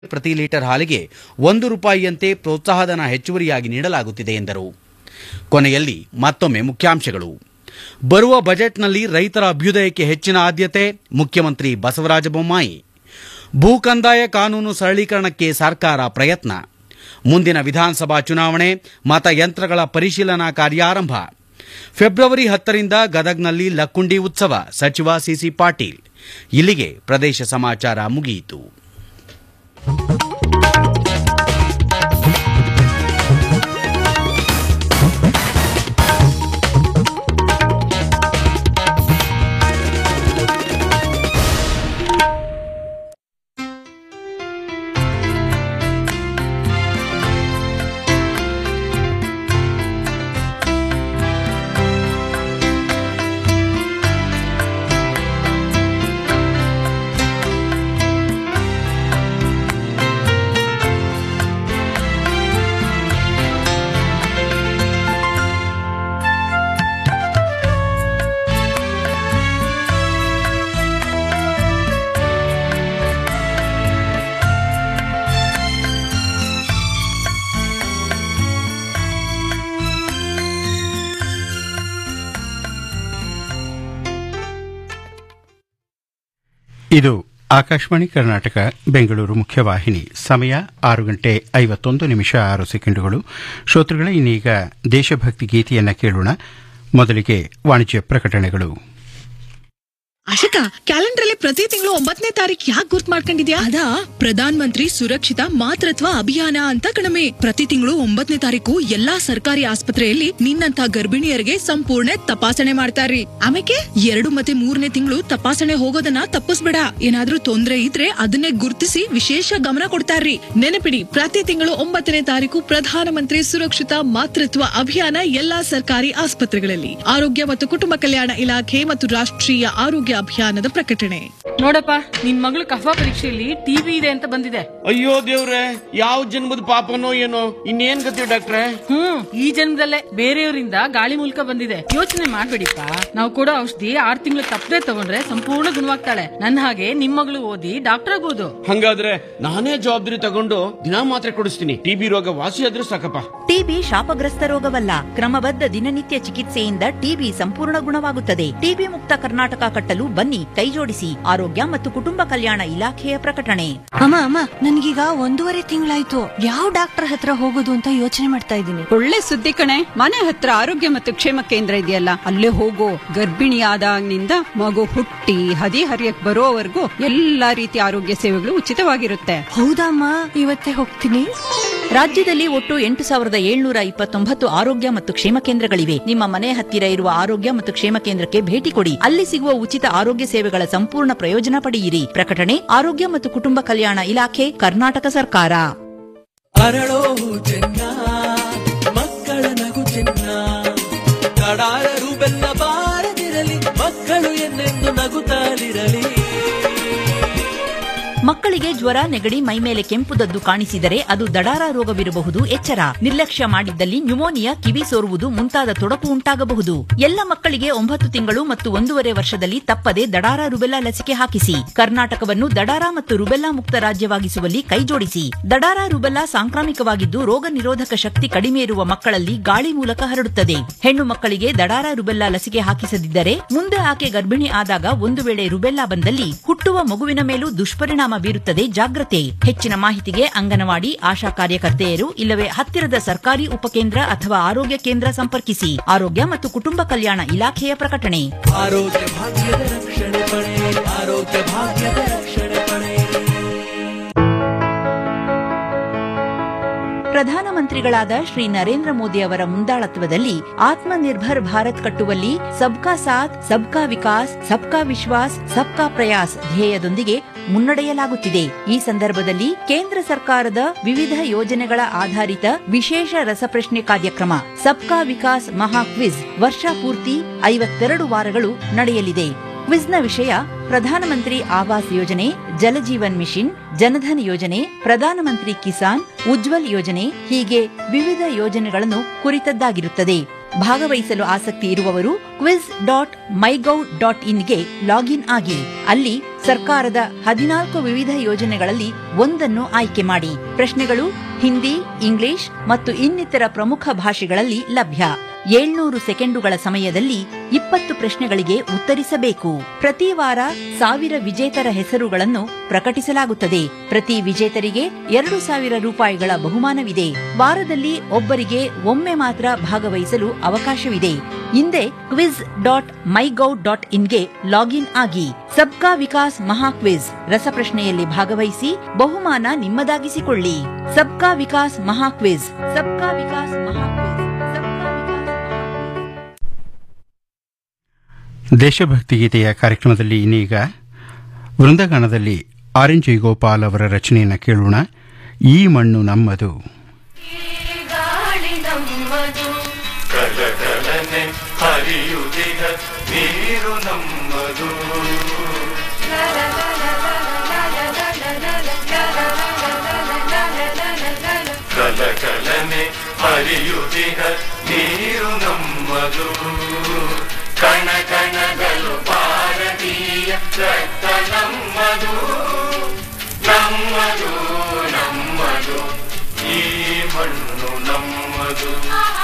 ಪ್ರತಿ ಲೀಟರ್ ಹಾಲಿಗೆ ಒಂದು ರೂಪಾಯಿಯಂತೆ ಪ್ರೋತ್ಸಾಹಧನ ಹೆಚ್ಚುವರಿಯಾಗಿ ನೀಡಲಾಗುತ್ತಿದೆ ಎಂದರು ಕೊನೆಯಲ್ಲಿ ಮತ್ತೊಮ್ಮೆ ಮುಖ್ಯಾಂಶಗಳು ಬರುವ ಬಜೆಟ್ನಲ್ಲಿ ರೈತರ ಅಭ್ಯುದಯಕ್ಕೆ ಹೆಚ್ಚಿನ ಆದ್ಯತೆ ಮುಖ್ಯಮಂತ್ರಿ ಬಸವರಾಜ ಬೊಮ್ಮಾಯಿ ಭೂ ಕಂದಾಯ ಕಾನೂನು ಸರಳೀಕರಣಕ್ಕೆ ಸರ್ಕಾರ ಪ್ರಯತ್ನ ಮುಂದಿನ ವಿಧಾನಸಭಾ ಚುನಾವಣೆ ಮತಯಂತ್ರಗಳ ಪರಿಶೀಲನಾ ಕಾರ್ಯ ಆರಂಭ ಫೆಬ್ರವರಿ ಹತ್ತರಿಂದ ಗದಗ್ನಲ್ಲಿ ಲಕ್ಕುಂಡಿ ಉತ್ಸವ ಸಚಿವ ಸಿಸಿ ಪಾಟೀಲ್ ಇಲ್ಲಿಗೆ ಪ್ರದೇಶ ಸಮಾಚಾರ ಮುಗಿಯಿತು ಇದು ಆಕಾಶವಾಣಿ ಕರ್ನಾಟಕ ಬೆಂಗಳೂರು ಮುಖ್ಯವಾಹಿನಿ ಸಮಯ ಆರು ಗಂಟೆ ಐವತ್ತೊಂದು ನಿಮಿಷ ಆರು ಸೆಕೆಂಡುಗಳು ಶ್ರೋತೃಗಳ ಇನ್ನೀಗ ದೇಶಭಕ್ತಿ ಗೀತೆಯನ್ನ ಕೇಳೋಣ ಮೊದಲಿಗೆ ವಾಣಿಜ್ಯ ಪ್ರಕಟಣೆಗಳು ಅಶಕ ಕ್ಯಾಲೆಂಡರ್ ಅಲ್ಲಿ ಪ್ರತಿ ತಿಂಗಳು ಒಂಬತ್ತನೇ ತಾರೀಕು ಯಾಕೆ ಗುರ್ತ್ ಮಾಡ್ಕೊಂಡಿದ್ಯಾ ಅದಾ ಪ್ರಧಾನ್ ಮಂತ್ರಿ ಸುರಕ್ಷಿತ ಮಾತೃತ್ವ ಅಭಿಯಾನ ಅಂತ ಕಣಮೆ ಪ್ರತಿ ತಿಂಗಳು ಒಂಬತ್ತನೇ ತಾರೀಕು ಎಲ್ಲಾ ಸರ್ಕಾರಿ ಆಸ್ಪತ್ರೆಯಲ್ಲಿ ನಿನ್ನಂತ ಗರ್ಭಿಣಿಯರಿಗೆ ಸಂಪೂರ್ಣ ತಪಾಸಣೆ ಮಾಡ್ತಾರ್ರಿ ಆಮೇಲೆ ಎರಡು ಮತ್ತೆ ಮೂರನೇ ತಿಂಗಳು ತಪಾಸಣೆ ಹೋಗೋದನ್ನ ತಪ್ಪಿಸ್ಬೇಡ ಏನಾದ್ರೂ ತೊಂದ್ರೆ ಇದ್ರೆ ಅದನ್ನೇ ಗುರ್ತಿಸಿ ವಿಶೇಷ ಗಮನ ಕೊಡ್ತಾರ್ರಿ ನೆನಪಿಡಿ ಪ್ರತಿ ತಿಂಗಳು ಒಂಬತ್ತನೇ ತಾರೀಕು ಪ್ರಧಾನಮಂತ್ರಿ ಸುರಕ್ಷಿತ ಮಾತೃತ್ವ ಅಭಿಯಾನ ಎಲ್ಲಾ ಸರ್ಕಾರಿ ಆಸ್ಪತ್ರೆಗಳಲ್ಲಿ ಆರೋಗ್ಯ ಮತ್ತು ಕುಟುಂಬ ಕಲ್ಯಾಣ ಇಲಾಖೆ ಮತ್ತು ರಾಷ್ಟ್ರೀಯ ಆರೋಗ್ಯ ಅಭಿಯಾನದ ಪ್ರಕಟಣೆ ನೋಡಪ್ಪ ನಿನ್ ಮಗಳು ಕಫ ಪರೀಕ್ಷೆಯಲ್ಲಿ ಟಿವಿ ಇದೆ ಅಂತ ಬಂದಿದೆ ಅಯ್ಯೋ ದೇವ್ರೆ ಯಾವ ಜನ್ಮದ ಪಾಪನೋ ಏನೋ ಇನ್ನೇನ್ ಗತಿ ಡಾಕ್ಟ್ರೆ ಹ್ಮ್ ಈ ಜನ್ಮದಲ್ಲೇ ಬೇರೆಯವರಿಂದ ಗಾಳಿ ಮೂಲಕ ಬಂದಿದೆ ಯೋಚನೆ ಮಾಡ್ಬೇಡಿಪ್ಪ ನಾವು ಕೊಡೋ ಔಷಧಿ ಆರ್ ತಿಂಗಳು ತಪ್ಪದೆ ತಗೊಂಡ್ರೆ ಸಂಪೂರ್ಣ ಗುಣವಾಗ್ತಾಳೆ ನನ್ನ ಹಾಗೆ ನಿಮ್ ಮಗಳು ಓದಿ ಡಾಕ್ಟರ್ ಆಗ್ಬೋದು ಹಂಗಾದ್ರೆ ನಾನೇ ಜವಾಬ್ದಾರಿ ತಗೊಂಡು ದಿನಾ ಮಾತ್ರೆ ಕೊಡಿಸ್ತೀನಿ ಟಿಬಿ ರೋಗ ವಾಸಿ ಆದ್ರೂ ಸಾಕಪ್ಪ ಟಿಬಿ ಶಾಪಗ್ರಸ್ತ ರೋಗವಲ್ಲ ಕ್ರಮಬದ್ಧ ದಿನನಿತ್ಯ ಚಿಕಿತ್ಸೆಯಿಂದ ಟಿಬಿ ಸಂಪೂರ್ಣ ಗುಣವಾಗುತ್ತದೆ ಟಿಬಿ ಮುಕ್ತ ಕರ್ನಾಟಕ ಕಟ್ಟಲು ಬನ್ನಿ ಕೈಜೋಡಿಸಿ ಆರೋಗ್ಯ ಮತ್ತು ಕುಟುಂಬ ಕಲ್ಯಾಣ ಇಲಾಖೆಯ ಪ್ರಕಟಣೆ ಅಮ್ಮ ಅಮ್ಮ ನನ್ಗೀಗ ಒಂದೂವರೆ ತಿಂಗಳಾಯ್ತು ಯಾವ ಡಾಕ್ಟರ್ ಹತ್ರ ಹೋಗೋದು ಅಂತ ಯೋಚನೆ ಮಾಡ್ತಾ ಇದ್ದೀನಿ ಒಳ್ಳೆ ಸುದ್ದಿ ಕಣೆ ಮನೆ ಹತ್ರ ಆರೋಗ್ಯ ಮತ್ತು ಕ್ಷೇಮ ಕೇಂದ್ರ ಇದೆಯಲ್ಲ ಅಲ್ಲೇ ಹೋಗೋ ಗರ್ಭಿಣಿ ಆದಾಗಿನಿಂದ ಮಗು ಹುಟ್ಟಿ ಹದಿ ಹರಿಯಕ್ ಬರೋವರೆಗೂ ಎಲ್ಲಾ ರೀತಿಯ ಆರೋಗ್ಯ ಸೇವೆಗಳು ಉಚಿತವಾಗಿರುತ್ತೆ ಹೌದಮ್ಮ ಇವತ್ತೇ ಹೋಗ್ತೀನಿ ರಾಜ್ಯದಲ್ಲಿ ಒಟ್ಟು ಎಂಟು ಸಾವಿರದ ಏಳ್ನೂರ ಇಪ್ಪತ್ತೊಂಬತ್ತು ಆರೋಗ್ಯ ಮತ್ತು ಕ್ಷೇಮ ಕೇಂದ್ರಗಳಿವೆ ನಿಮ್ಮ ಮನೆ ಹತ್ತಿರ ಇರುವ ಆರೋಗ್ಯ ಮತ್ತು ಕ್ಷೇಮ ಕೇಂದ್ರಕ್ಕೆ ಭೇಟಿ ಕೊಡಿ ಅಲ್ಲಿ ಸಿಗುವ ಉಚಿತ ಆರೋಗ್ಯ ಸೇವೆಗಳ ಸಂಪೂರ್ಣ ಪ್ರಯೋಜನ ಪಡೆಯಿರಿ ಪ್ರಕಟಣೆ ಆರೋಗ್ಯ ಮತ್ತು ಕುಟುಂಬ ಕಲ್ಯಾಣ ಇಲಾಖೆ ಕರ್ನಾಟಕ ಸರ್ಕಾರ ಅರಳೋ ಚೆನ್ನ ಮಕ್ಕಳ ನಗು ಚೆನ್ನ ಕಡಾರರು ಬೆಲ್ಲ ಬಾರದಿರಲಿ ಮಕ್ಕಳು ಎನ್ನೆಂದು ನಗುತ್ತಲಿರಲಿ ಮಕ್ಕಳಿಗೆ ಜ್ವರ ನೆಗಡಿ ಮೈಮೇಲೆ ಕೆಂಪುದದ್ದು ಕಾಣಿಸಿದರೆ ಅದು ದಡಾರ ರೋಗವಿರಬಹುದು ಎಚ್ಚರ ನಿರ್ಲಕ್ಷ್ಯ ಮಾಡಿದ್ದಲ್ಲಿ ನ್ಯುಮೋನಿಯಾ ಕಿವಿ ಸೋರುವುದು ಮುಂತಾದ ತೊಡಕು ಉಂಟಾಗಬಹುದು ಎಲ್ಲ ಮಕ್ಕಳಿಗೆ ಒಂಬತ್ತು ತಿಂಗಳು ಮತ್ತು ಒಂದೂವರೆ ವರ್ಷದಲ್ಲಿ ತಪ್ಪದೆ ದಡಾರ ರುಬೆಲ್ಲಾ ಲಸಿಕೆ ಹಾಕಿಸಿ ಕರ್ನಾಟಕವನ್ನು ದಡಾರ ಮತ್ತು ರುಬೆಲ್ಲಾ ಮುಕ್ತ ರಾಜ್ಯವಾಗಿಸುವಲ್ಲಿ ಕೈಜೋಡಿಸಿ ದಡಾರ ರುಬೆಲ್ಲಾ ಸಾಂಕ್ರಾಮಿಕವಾಗಿದ್ದು ರೋಗ ನಿರೋಧಕ ಶಕ್ತಿ ಕಡಿಮೆ ಇರುವ ಮಕ್ಕಳಲ್ಲಿ ಗಾಳಿ ಮೂಲಕ ಹರಡುತ್ತದೆ ಹೆಣ್ಣು ಮಕ್ಕಳಿಗೆ ದಡಾರ ರುಬೆಲ್ಲಾ ಲಸಿಕೆ ಹಾಕಿಸದಿದ್ದರೆ ಮುಂದೆ ಆಕೆ ಗರ್ಭಿಣಿ ಆದಾಗ ಒಂದು ವೇಳೆ ರುಬೆಲ್ಲಾ ಬಂದಲ್ಲಿ ಹುಟ್ಟುವ ಮಗುವಿನ ಮೇಲೂ ದುಷ್ಪರಿಣಾಮ ಬೀರುತ್ತದೆ ಜಾಗ್ರತೆ ಹೆಚ್ಚಿನ ಮಾಹಿತಿಗೆ ಅಂಗನವಾಡಿ ಆಶಾ ಕಾರ್ಯಕರ್ತೆಯರು ಇಲ್ಲವೇ ಹತ್ತಿರದ ಸರ್ಕಾರಿ ಉಪಕೇಂದ್ರ ಅಥವಾ ಆರೋಗ್ಯ ಕೇಂದ್ರ ಸಂಪರ್ಕಿಸಿ ಆರೋಗ್ಯ ಮತ್ತು ಕುಟುಂಬ ಕಲ್ಯಾಣ ಇಲಾಖೆಯ ಪ್ರಕಟಣೆ ಆರೋಗ್ಯ ಭಾಗ್ಯದ ರಕ್ಷಣೆ ಪಡೆ ಆರೋಗ್ಯ ಭಾಗ್ಯದ ರಕ್ಷಣೆ ಪಡೆ ಪ್ರಧಾನಮಂತ್ರಿಗಳಾದ ಶ್ರೀ ನರೇಂದ್ರ ಮೋದಿ ಅವರ ಮುಂದಾಳತ್ವದಲ್ಲಿ ಆತ್ಮನಿರ್ಭರ್ ಭಾರತ್ ಕಟ್ಟುವಲ್ಲಿ ಸಬ್ಕಾ ಸಾಥ್ ಸಬ್ಕಾ ವಿಕಾಸ್ ಸಬ್ಕಾ ವಿಶ್ವಾಸ್ ಸಬ್ಕಾ ಪ್ರಯಾಸ್ ಧ್ಯೇಯದೊಂದಿಗೆ ಮುನ್ನಡೆಯಲಾಗುತ್ತಿದೆ ಈ ಸಂದರ್ಭದಲ್ಲಿ ಕೇಂದ್ರ ಸರ್ಕಾರದ ವಿವಿಧ ಯೋಜನೆಗಳ ಆಧಾರಿತ ವಿಶೇಷ ರಸಪ್ರಶ್ನೆ ಕಾರ್ಯಕ್ರಮ ಸಬ್ಕಾ ವಿಕಾಸ್ ಮಹಾ ಕ್ವಿಜ್ ವರ್ಷ ಪೂರ್ತಿ ಐವತ್ತೆರಡು ವಾರಗಳು ನಡೆಯಲಿದೆ ಕ್ವಿಜ್ನ ವಿಷಯ ಪ್ರಧಾನಮಂತ್ರಿ ಆವಾಸ್ ಯೋಜನೆ ಜಲಜೀವನ್ ಮಿಷನ್ ಜನಧನ್ ಯೋಜನೆ ಪ್ರಧಾನಮಂತ್ರಿ ಕಿಸಾನ್ ಉಜ್ವಲ್ ಯೋಜನೆ ಹೀಗೆ ವಿವಿಧ ಯೋಜನೆಗಳನ್ನು ಕುರಿತದ್ದಾಗಿರುತ್ತದೆ ಭಾಗವಹಿಸಲು ಆಸಕ್ತಿ ಇರುವವರು ಕ್ವಿಜ್ ಡಾಟ್ ಮೈಗೌ ಡಾಟ್ ಇನ್ಗೆ ಲಾಗಿನ್ ಆಗಿ ಅಲ್ಲಿ ಸರ್ಕಾರದ ಹದಿನಾಲ್ಕು ವಿವಿಧ ಯೋಜನೆಗಳಲ್ಲಿ ಒಂದನ್ನು ಆಯ್ಕೆ ಮಾಡಿ ಪ್ರಶ್ನೆಗಳು ಹಿಂದಿ ಇಂಗ್ಲಿಷ್ ಮತ್ತು ಇನ್ನಿತರ ಪ್ರಮುಖ ಭಾಷೆಗಳಲ್ಲಿ ಲಭ್ಯ ಏಳ್ನೂರು ಸೆಕೆಂಡುಗಳ ಸಮಯದಲ್ಲಿ ಇಪ್ಪತ್ತು ಪ್ರಶ್ನೆಗಳಿಗೆ ಉತ್ತರಿಸಬೇಕು ಪ್ರತಿ ವಾರ ಸಾವಿರ ವಿಜೇತರ ಹೆಸರುಗಳನ್ನು ಪ್ರಕಟಿಸಲಾಗುತ್ತದೆ ಪ್ರತಿ ವಿಜೇತರಿಗೆ ಎರಡು ಸಾವಿರ ರೂಪಾಯಿಗಳ ಬಹುಮಾನವಿದೆ ವಾರದಲ್ಲಿ ಒಬ್ಬರಿಗೆ ಒಮ್ಮೆ ಮಾತ್ರ ಭಾಗವಹಿಸಲು ಅವಕಾಶವಿದೆ ಹಿಂದೆ ಕ್ವಿಜ್ ಡಾಟ್ ಮೈಗೌ ಡಾಟ್ ಇನ್ಗೆ ಲಾಗಿನ್ ಆಗಿ ಸಬ್ಕಾ ವಿಕಾಸ್ ಮಹಾ ಕ್ವಿಜ್ ರಸಪ್ರಶ್ನೆಯಲ್ಲಿ ಭಾಗವಹಿಸಿ ಬಹುಮಾನ ನಿಮ್ಮದಾಗಿಸಿಕೊಳ್ಳಿ ಸಬ್ಕಾ ವಿಕಾಸ್ ಮಹಾ ಕ್ವಿಜ್ ಸಬ್ಕಾ ವಿಕಾಸ್ ಮಹಾ ಕ್ವಿಜ್ ಸಬ್ಕಾ ವಿಕಾಸ್ ದೇಶಭಕ್ತಿ ಗೀತೆಯ ಕಾರ್ಯಕ್ರಮದಲ್ಲಿ ಇನ್ನೀಗ ವೃಂದಗಾನದಲ್ಲಿ ಆರ್ ಎನ್ ಜಯಗೋಪಾಲ್ ಅವರ ರಚನೆಯನ್ನು ಕೇಳೋಣ ಈ ಮಣ್ಣು ನಮ್ಮದು ಕಲಕಲನೆ ಹರಿಯುತ್ತಿಗ ನೀರು ನಮ್ಮದು ಕಲಕಲನೆ ಹರಿಯುತ್ತಿಗ ನೀರು ನಮ್ಮದು ಕಣ ಕಣಗಳು ಭಾರತೀಯ ರಕ್ತ ನಮ್ಮದು ನಮ್ಮದು ನಮ್ಮದು ಈ ಮಣ್ಣು ನಮ್ಮದು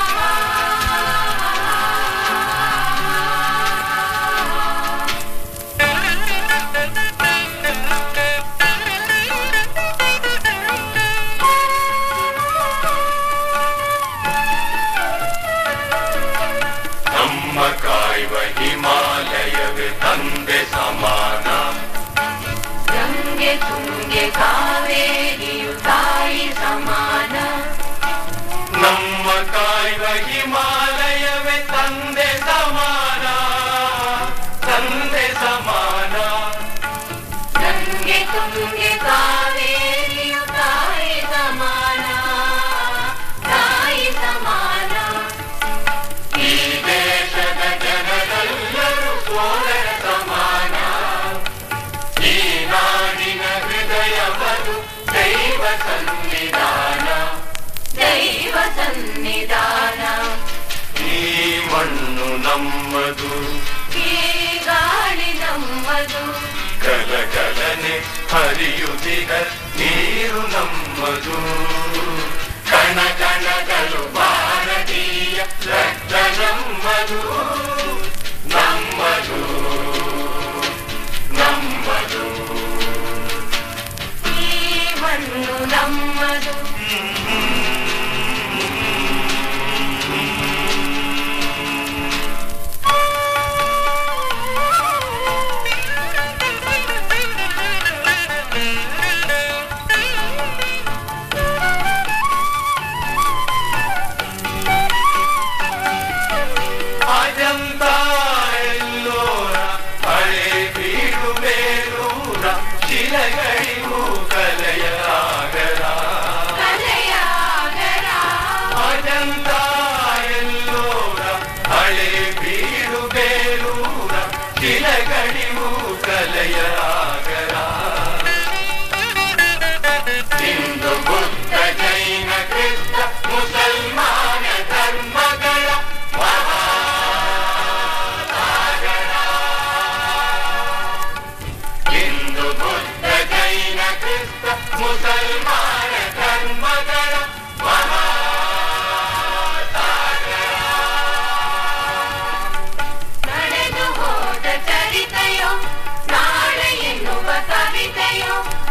ನಮ್ಮ ಕಾಯುವ ಹಿಮಾಲಯವೇ ತಂದೆ ಸಮಾನ ಗಂಗೆ ತುಂಗೆ ಕಾವೇರಿಯು ತಾಯಿ ಸಮಾನ ನಮ್ಮ ಕಾಯುವ ಹಿಮಾಲಯವೇ ತಂದೆ ಸಮಾನ ತಂದೆ ಸಮಾನ ಗಂಗೆ ತುಂಗೆ ಕಾವೇರಿಯು ತಾಯಿ ಸಮಾನ ತಾಯಿ ಸಮಾನ ಈ ದೇಶದ ಜನರೆಲ್ಲರೂ ಸೋದರ ಸಮಾನ ಈ ನಾಡಿನ ಹೃದಯವರು ದೈವ ಸನ್ನಿಧಾನ ದೈವ ಸನ್ನಿಧಾನ ಈ ಮಣ್ಣು ನಮ್ಮದು ಈ ಗಾಳಿ ನಮ್ಮದು ಕಲಕಲನೆ ಹರಿಯುತ್ತಿಗ ನೀರು ನಮ್ಮದು ಕಣ ಕಣಗಳು ಭಾರತೀಯ ರಕ್ತ ನಮ್ಮದು ನಮ್ಮದು ನಮ್ಮದು ಈ ಮಣ್ಣು ನಮ್ಮದು ಅಜಂತ ಎಲ್ಲೋರ ಹಳೆ ಬೀಡು ಬೇರೂರ ಶಿಲಗಳಿಗೂ ಕಲೆಯ ಆಗರ ಕಲೆಯಾಗರ ಅಜಂತ ಎಲ್ಲೋರ ಹಳೆ ಬೀಡು ಬೇರೂರ ಶಿಲಗಳಿಗೂ ಕಲೆಯ ಆಗರ ಹಿಂದೂ ಬುದ್ಧ ಜೈನ ಕ್ರಿಸ್ತ ಮುಸಲ್ಮಾನ ಧರ್ಮಗಳ ಹಿಂದೂ ಬುದ್ಧ ಜೈನ ಕ್ರಿಸ್ತ ಮುಸಲ್ಮಾನ ಧರ್ಮಗಳ ನಡೆದು ಹೋದ ಚರಿತೆಯೋ ನಾಳೆ ಎನ್ನುವ ಕವಿತೆಯೋ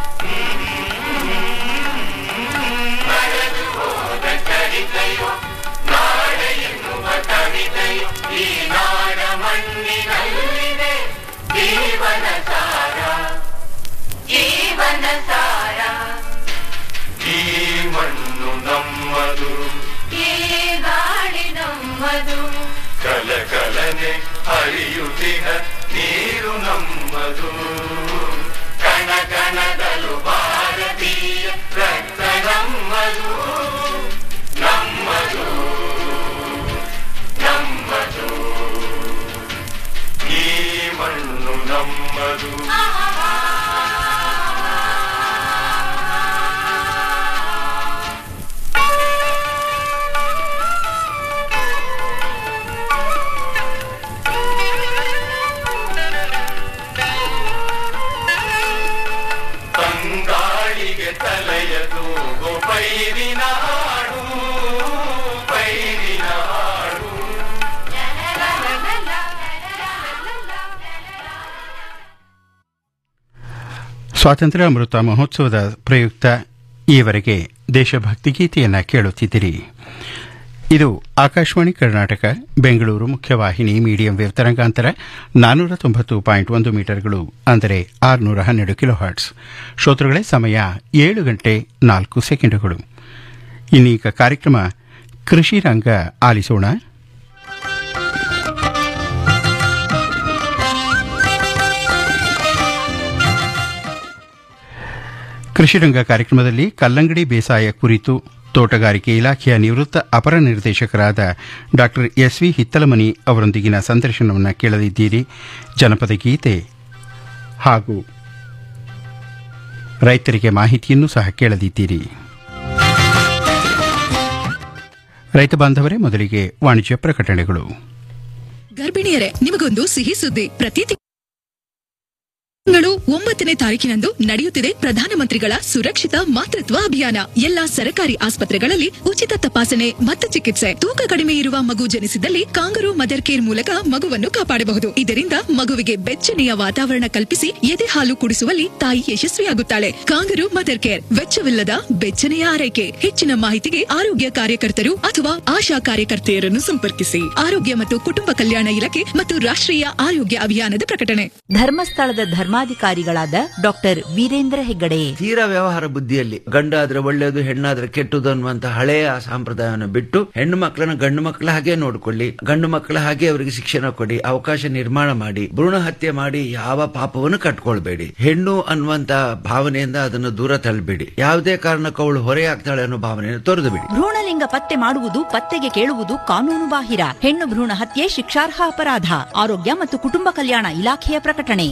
ನಡೆದು ಹೋದ ಚರಿತೆಯೋ ನಾಳೆ ಎನ್ನುವ ಕವಿತೆಯೋ ಈ ನಾಡ ಮಣ್ಣಿನಲ್ಲಿದೆ ಜೀವನ ಸಾರ ಜೀವನ ಸಾರ ಈ ಮಣ್ಣು ನಮ್ಮದು ಈ ಗಾಳಿ ನಮ್ಮದು ಕಲಕಲನೆ ಹರಿಯುತ್ತಿಗ ನೀರು ನಮ್ಮದು ಕಣ ಕಣದಲು ಭಾರತೀಯ ರಕ್ತ ನಮ್ಮದು ನಮ್ಮದು ನಮ್ಮದು ಈ ಮಣ್ಣು ನಮ್ಮದು ಆ ಸ್ವಾತಂತ್ರ್ಯ ಅಮೃತ ಮಹೋತ್ಸವದ ಪ್ರಯುಕ್ತ ಈವರೆಗೆ ದೇಶಭಕ್ತಿ ಗೀತೆಯನ್ನು ಕೇಳುತ್ತಿದ್ದಿರಿ ಇದು ಆಕಾಶವಾಣಿ ಕರ್ನಾಟಕ ಬೆಂಗಳೂರು ಮುಖ್ಯವಾಹಿನಿ ಮೀಡಿಯಂ ವೇವ್ ತರಂಗಾಂತರ ನಾನ್ನೂರ ತೊಂಬತ್ತು ಪಾಯಿಂಟ್ ಒಂದು ಮೀಟರ್ಗಳು ಅಂದರೆ ಆರುನೂರ ಹನ್ನೆರಡು ಕಿಲೋ ಹರ್ಟ್ಸ್ ಶ್ರೋತೃಗಳೇ ಸಮಯ ಏಳು ಗಂಟೆ ನಾಲ್ಕು ಸೆಕೆಂಡುಗಳು ಇನ್ನೀಗ ಕಾರ್ಯಕ್ರಮ ಕೃಷಿ ರಂಗ ಆಲಿಸೋಣ ಕೃಷಿ ರಂಗ ಕಾರ್ಯಕ್ರಮದಲ್ಲಿ ಕಲ್ಲಂಗಡಿ ಬೇಸಾಯ ಕುರಿತು ತೋಟಗಾರಿಕೆ ಇಲಾಖೆಯ ನಿವೃತ್ತ ಅಪರ ನಿರ್ದೇಶಕರಾದ ಡಾ ಎಸ್ ವಿ ಹಿತ್ತಲಮನಿ ಅವರೊಂದಿಗಿನ ಸಂದರ್ಶನವನ್ನು ಕೇಳಲಿದ್ದೀರಿ ಜನಪದ ಗೀತೆ ಹಾಗೂ ರೈತರಿಗೆ ಮಾಹಿತಿಯನ್ನು ಸಹ ಕೇಳಲಿದ್ದೀರಿ ರೈತ ಬಾಂಧವರೇ ಮೊದಲಿಗೆ ವಾಣಿಜ್ಯ ಪ್ರಕಟಣೆಗಳು ಗರ್ಭಿಣಿಯರೇ ನಿಮಗೊಂದು ಸಿಹಿ ಸುದ್ದಿ ಪ್ರತಿ ತಿಂಗಳು ಒಂಬತ್ತನೇ ತಾರೀಕಿನಂದು ನಡೆಯುತ್ತಿದೆ ಪ್ರಧಾನಮಂತ್ರಿಗಳ ಸುರಕ್ಷಿತ ಮಾತೃತ್ವ ಅಭಿಯಾನ ಎಲ್ಲಾ ಸರ್ಕಾರಿ ಆಸ್ಪತ್ರೆಗಳಲ್ಲಿ ಉಚಿತ ತಪಾಸಣೆ ಮತ್ತು ಚಿಕಿತ್ಸೆ ತೂಕ ಕಡಿಮೆ ಇರುವ ಮಗು ಜನಿಸಿದಲ್ಲಿ ಕಾಂಗರು ಮದರ್ ಕೇರ್ ಮೂಲಕ ಮಗುವನ್ನು ಕಾಪಾಡಬಹುದು ಇದರಿಂದ ಮಗುವಿಗೆ ಬೆಚ್ಚನೆಯ ವಾತಾವರಣ ಕಲ್ಪಿಸಿ ಎದೆ ಹಾಲು ಕುಡಿಸುವಲ್ಲಿ ತಾಯಿ ಯಶಸ್ವಿಯಾಗುತ್ತಾಳೆ ಕಾಂಗರು ಮದರ್ ಕೇರ್ ವೆಚ್ಚವಿಲ್ಲದ ಬೆಚ್ಚನೆಯ ಆರೈಕೆ ಹೆಚ್ಚಿನ ಮಾಹಿತಿಗೆ ಆರೋಗ್ಯ ಕಾರ್ಯಕರ್ತರು ಅಥವಾ ಆಶಾ ಕಾರ್ಯಕರ್ತೆಯರನ್ನು ಸಂಪರ್ಕಿಸಿ ಆರೋಗ್ಯ ಮತ್ತು ಕುಟುಂಬ ಕಲ್ಯಾಣ ಇಲಾಖೆ ಮತ್ತು ರಾಷ್ಟ್ರೀಯ ಆರೋಗ್ಯ ಅಭಿಯಾನದ ಪ್ರಕಟಣೆ ಧರ್ಮಸ್ಥಳದ ಧರ್ಮಾಧಿಕಾರಿಗಳಾದ ಡಾಕ್ಟರ್ ವೀರೇಂದ್ರ ಹೆಗ್ಗಡೆ ತೀರಾ ವ್ಯವಹಾರ ಬುದ್ಧಿಯಲ್ಲಿ ಗಂಡಾದ್ರೆ ಒಳ್ಳೆಯದು ಹೆಣ್ಣಾದ್ರೆ ಕೆಟ್ಟದು ಅನ್ನುವಂತ ಹಳೆಯ ಸಂಪ್ರದಾಯವನ್ನು ಬಿಟ್ಟು ಹೆಣ್ಣು ಮಕ್ಕಳನ್ನ ಗಂಡು ಮಕ್ಕಳ ಹಾಗೆ ನೋಡ್ಕೊಳ್ಳಿ ಗಂಡು ಮಕ್ಕಳ ಹಾಗೆ ಅವರಿಗೆ ಶಿಕ್ಷಣ ಕೊಡಿ ಅವಕಾಶ ನಿರ್ಮಾಣ ಮಾಡಿ ಭ್ರೂಣ ಹತ್ಯೆ ಮಾಡಿ ಯಾವ ಪಾಪವನ್ನು ಕಟ್ಕೊಳ್ಬೇಡಿ ಹೆಣ್ಣು ಅನ್ನುವಂತ ಭಾವನೆಯಿಂದ ಅದನ್ನು ದೂರ ತಳ್ಳಬೇಡಿ ಯಾವುದೇ ಕಾರಣಕ್ಕೂ ಅವಳು ಹೊರೆಯಾಗ್ತಾಳೆ ಅನ್ನೋ ಭಾವನೆಯನ್ನು ತೊರೆದು ಬಿಡಿ ಭ್ರೂಣಲಿಂಗ ಪತ್ತೆ ಮಾಡುವುದು ಪತ್ತೆಗೆ ಕೇಳುವುದು ಕಾನೂನು ಬಾಹಿರ ಹೆಣ್ಣು ಭ್ರೂಣ ಹತ್ಯೆ ಶಿಕ್ಷಾರ್ಹ ಅಪರಾಧ ಆರೋಗ್ಯ ಮತ್ತು ಕುಟುಂಬ ಕಲ್ಯಾಣ ಇಲಾಖೆಯ ಪ್ರಕಟಣೆ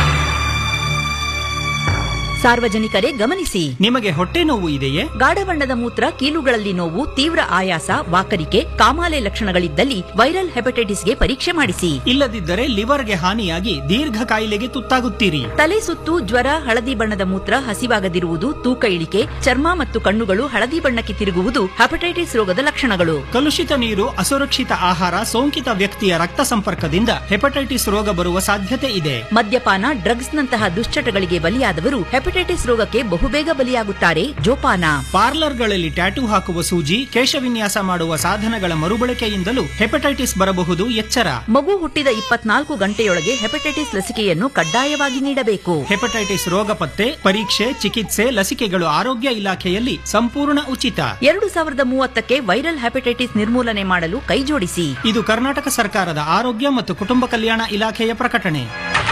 ಸಾರ್ವಜನಿಕರೇ ಗಮನಿಸಿ ನಿಮಗೆ ಹೊಟ್ಟೆ ನೋವು ಇದೆಯೇ ಗಾಢ ಬಣ್ಣದ ಮೂತ್ರ ಕೀಲುಗಳಲ್ಲಿ ನೋವು ತೀವ್ರ ಆಯಾಸ ವಾಕರಿಕೆ ಕಾಮಾಲೆ ಲಕ್ಷಣಗಳಿದ್ದಲ್ಲಿ ವೈರಲ್ ಹೆಪಟೈಟಿಸ್ಗೆ ಪರೀಕ್ಷೆ ಮಾಡಿಸಿ ಇಲ್ಲದಿದ್ದರೆ ಲಿವರ್ಗೆ ಹಾನಿಯಾಗಿ ದೀರ್ಘ ಕಾಯಿಲೆಗೆ ತುತ್ತಾಗುತ್ತೀರಿ ತಲೆ ಸುತ್ತು ಜ್ವರ ಹಳದಿ ಬಣ್ಣದ ಮೂತ್ರ ಹಸಿವಾಗದಿರುವುದು ತೂಕ ಇಳಿಕೆ ಚರ್ಮ ಮತ್ತು ಕಣ್ಣುಗಳು ಹಳದಿ ಬಣ್ಣಕ್ಕೆ ತಿರುಗುವುದು ಹೆಪಟೈಟಿಸ್ ರೋಗದ ಲಕ್ಷಣಗಳು ಕಲುಷಿತ ನೀರು ಅಸುರಕ್ಷಿತ ಆಹಾರ ಸೋಂಕಿತ ವ್ಯಕ್ತಿಯ ರಕ್ತ ಸಂಪರ್ಕದಿಂದ ಹೆಪಟೈಟಿಸ್ ರೋಗ ಬರುವ ಸಾಧ್ಯತೆ ಇದೆ ಮದ್ಯಪಾನ ಡ್ರಗ್ಸ್ ನಂತಹ ದುಶ್ಚಟಗಳಿಗೆ ಬಲಿಯಾದವರು ಹೆಪಟೈಟಿಸ್ ರೋಗಕ್ಕೆ ಬಹುಬೇಗ ಬಲಿಯಾಗುತ್ತಾರೆ ಜೋಪಾನ ಪಾರ್ಲರ್ಗಳಲ್ಲಿ ಟ್ಯಾಟೂ ಹಾಕುವ ಸೂಜಿ ಕೇಶವಿನ್ಯಾಸ ಮಾಡುವ ಸಾಧನಗಳ ಮರುಬಳಕೆಯಿಂದಲೂ ಹೆಪಟೈಟಿಸ್ ಬರಬಹುದು ಎಚ್ಚರ ಮಗು ಹುಟ್ಟಿದ ಇಪ್ಪತ್ನಾಲ್ಕು ಗಂಟೆಯೊಳಗೆ ಹೆಪಟೈಟಿಸ್ ಲಸಿಕೆಯನ್ನು ಕಡ್ಡಾಯವಾಗಿ ನೀಡಬೇಕು ಹೆಪಟೈಟಿಸ್ ರೋಗ ಪತ್ತೆ ಪರೀಕ್ಷೆ ಚಿಕಿತ್ಸೆ ಲಸಿಕೆಗಳು ಆರೋಗ್ಯ ಇಲಾಖೆಯಲ್ಲಿ ಸಂಪೂರ್ಣ ಉಚಿತ ಎರಡು ಸಾವಿರದ ಮೂವತ್ತಕ್ಕೆ ವೈರಲ್ ಹೆಪಟೈಟಿಸ್ ನಿರ್ಮೂಲನೆ ಮಾಡಲು ಕೈಜೋಡಿಸಿ ಇದು ಕರ್ನಾಟಕ ಸರ್ಕಾರದ ಆರೋಗ್ಯ ಮತ್ತು ಕುಟುಂಬ ಕಲ್ಯಾಣ ಇಲಾಖೆಯ ಪ್ರಕಟಣೆ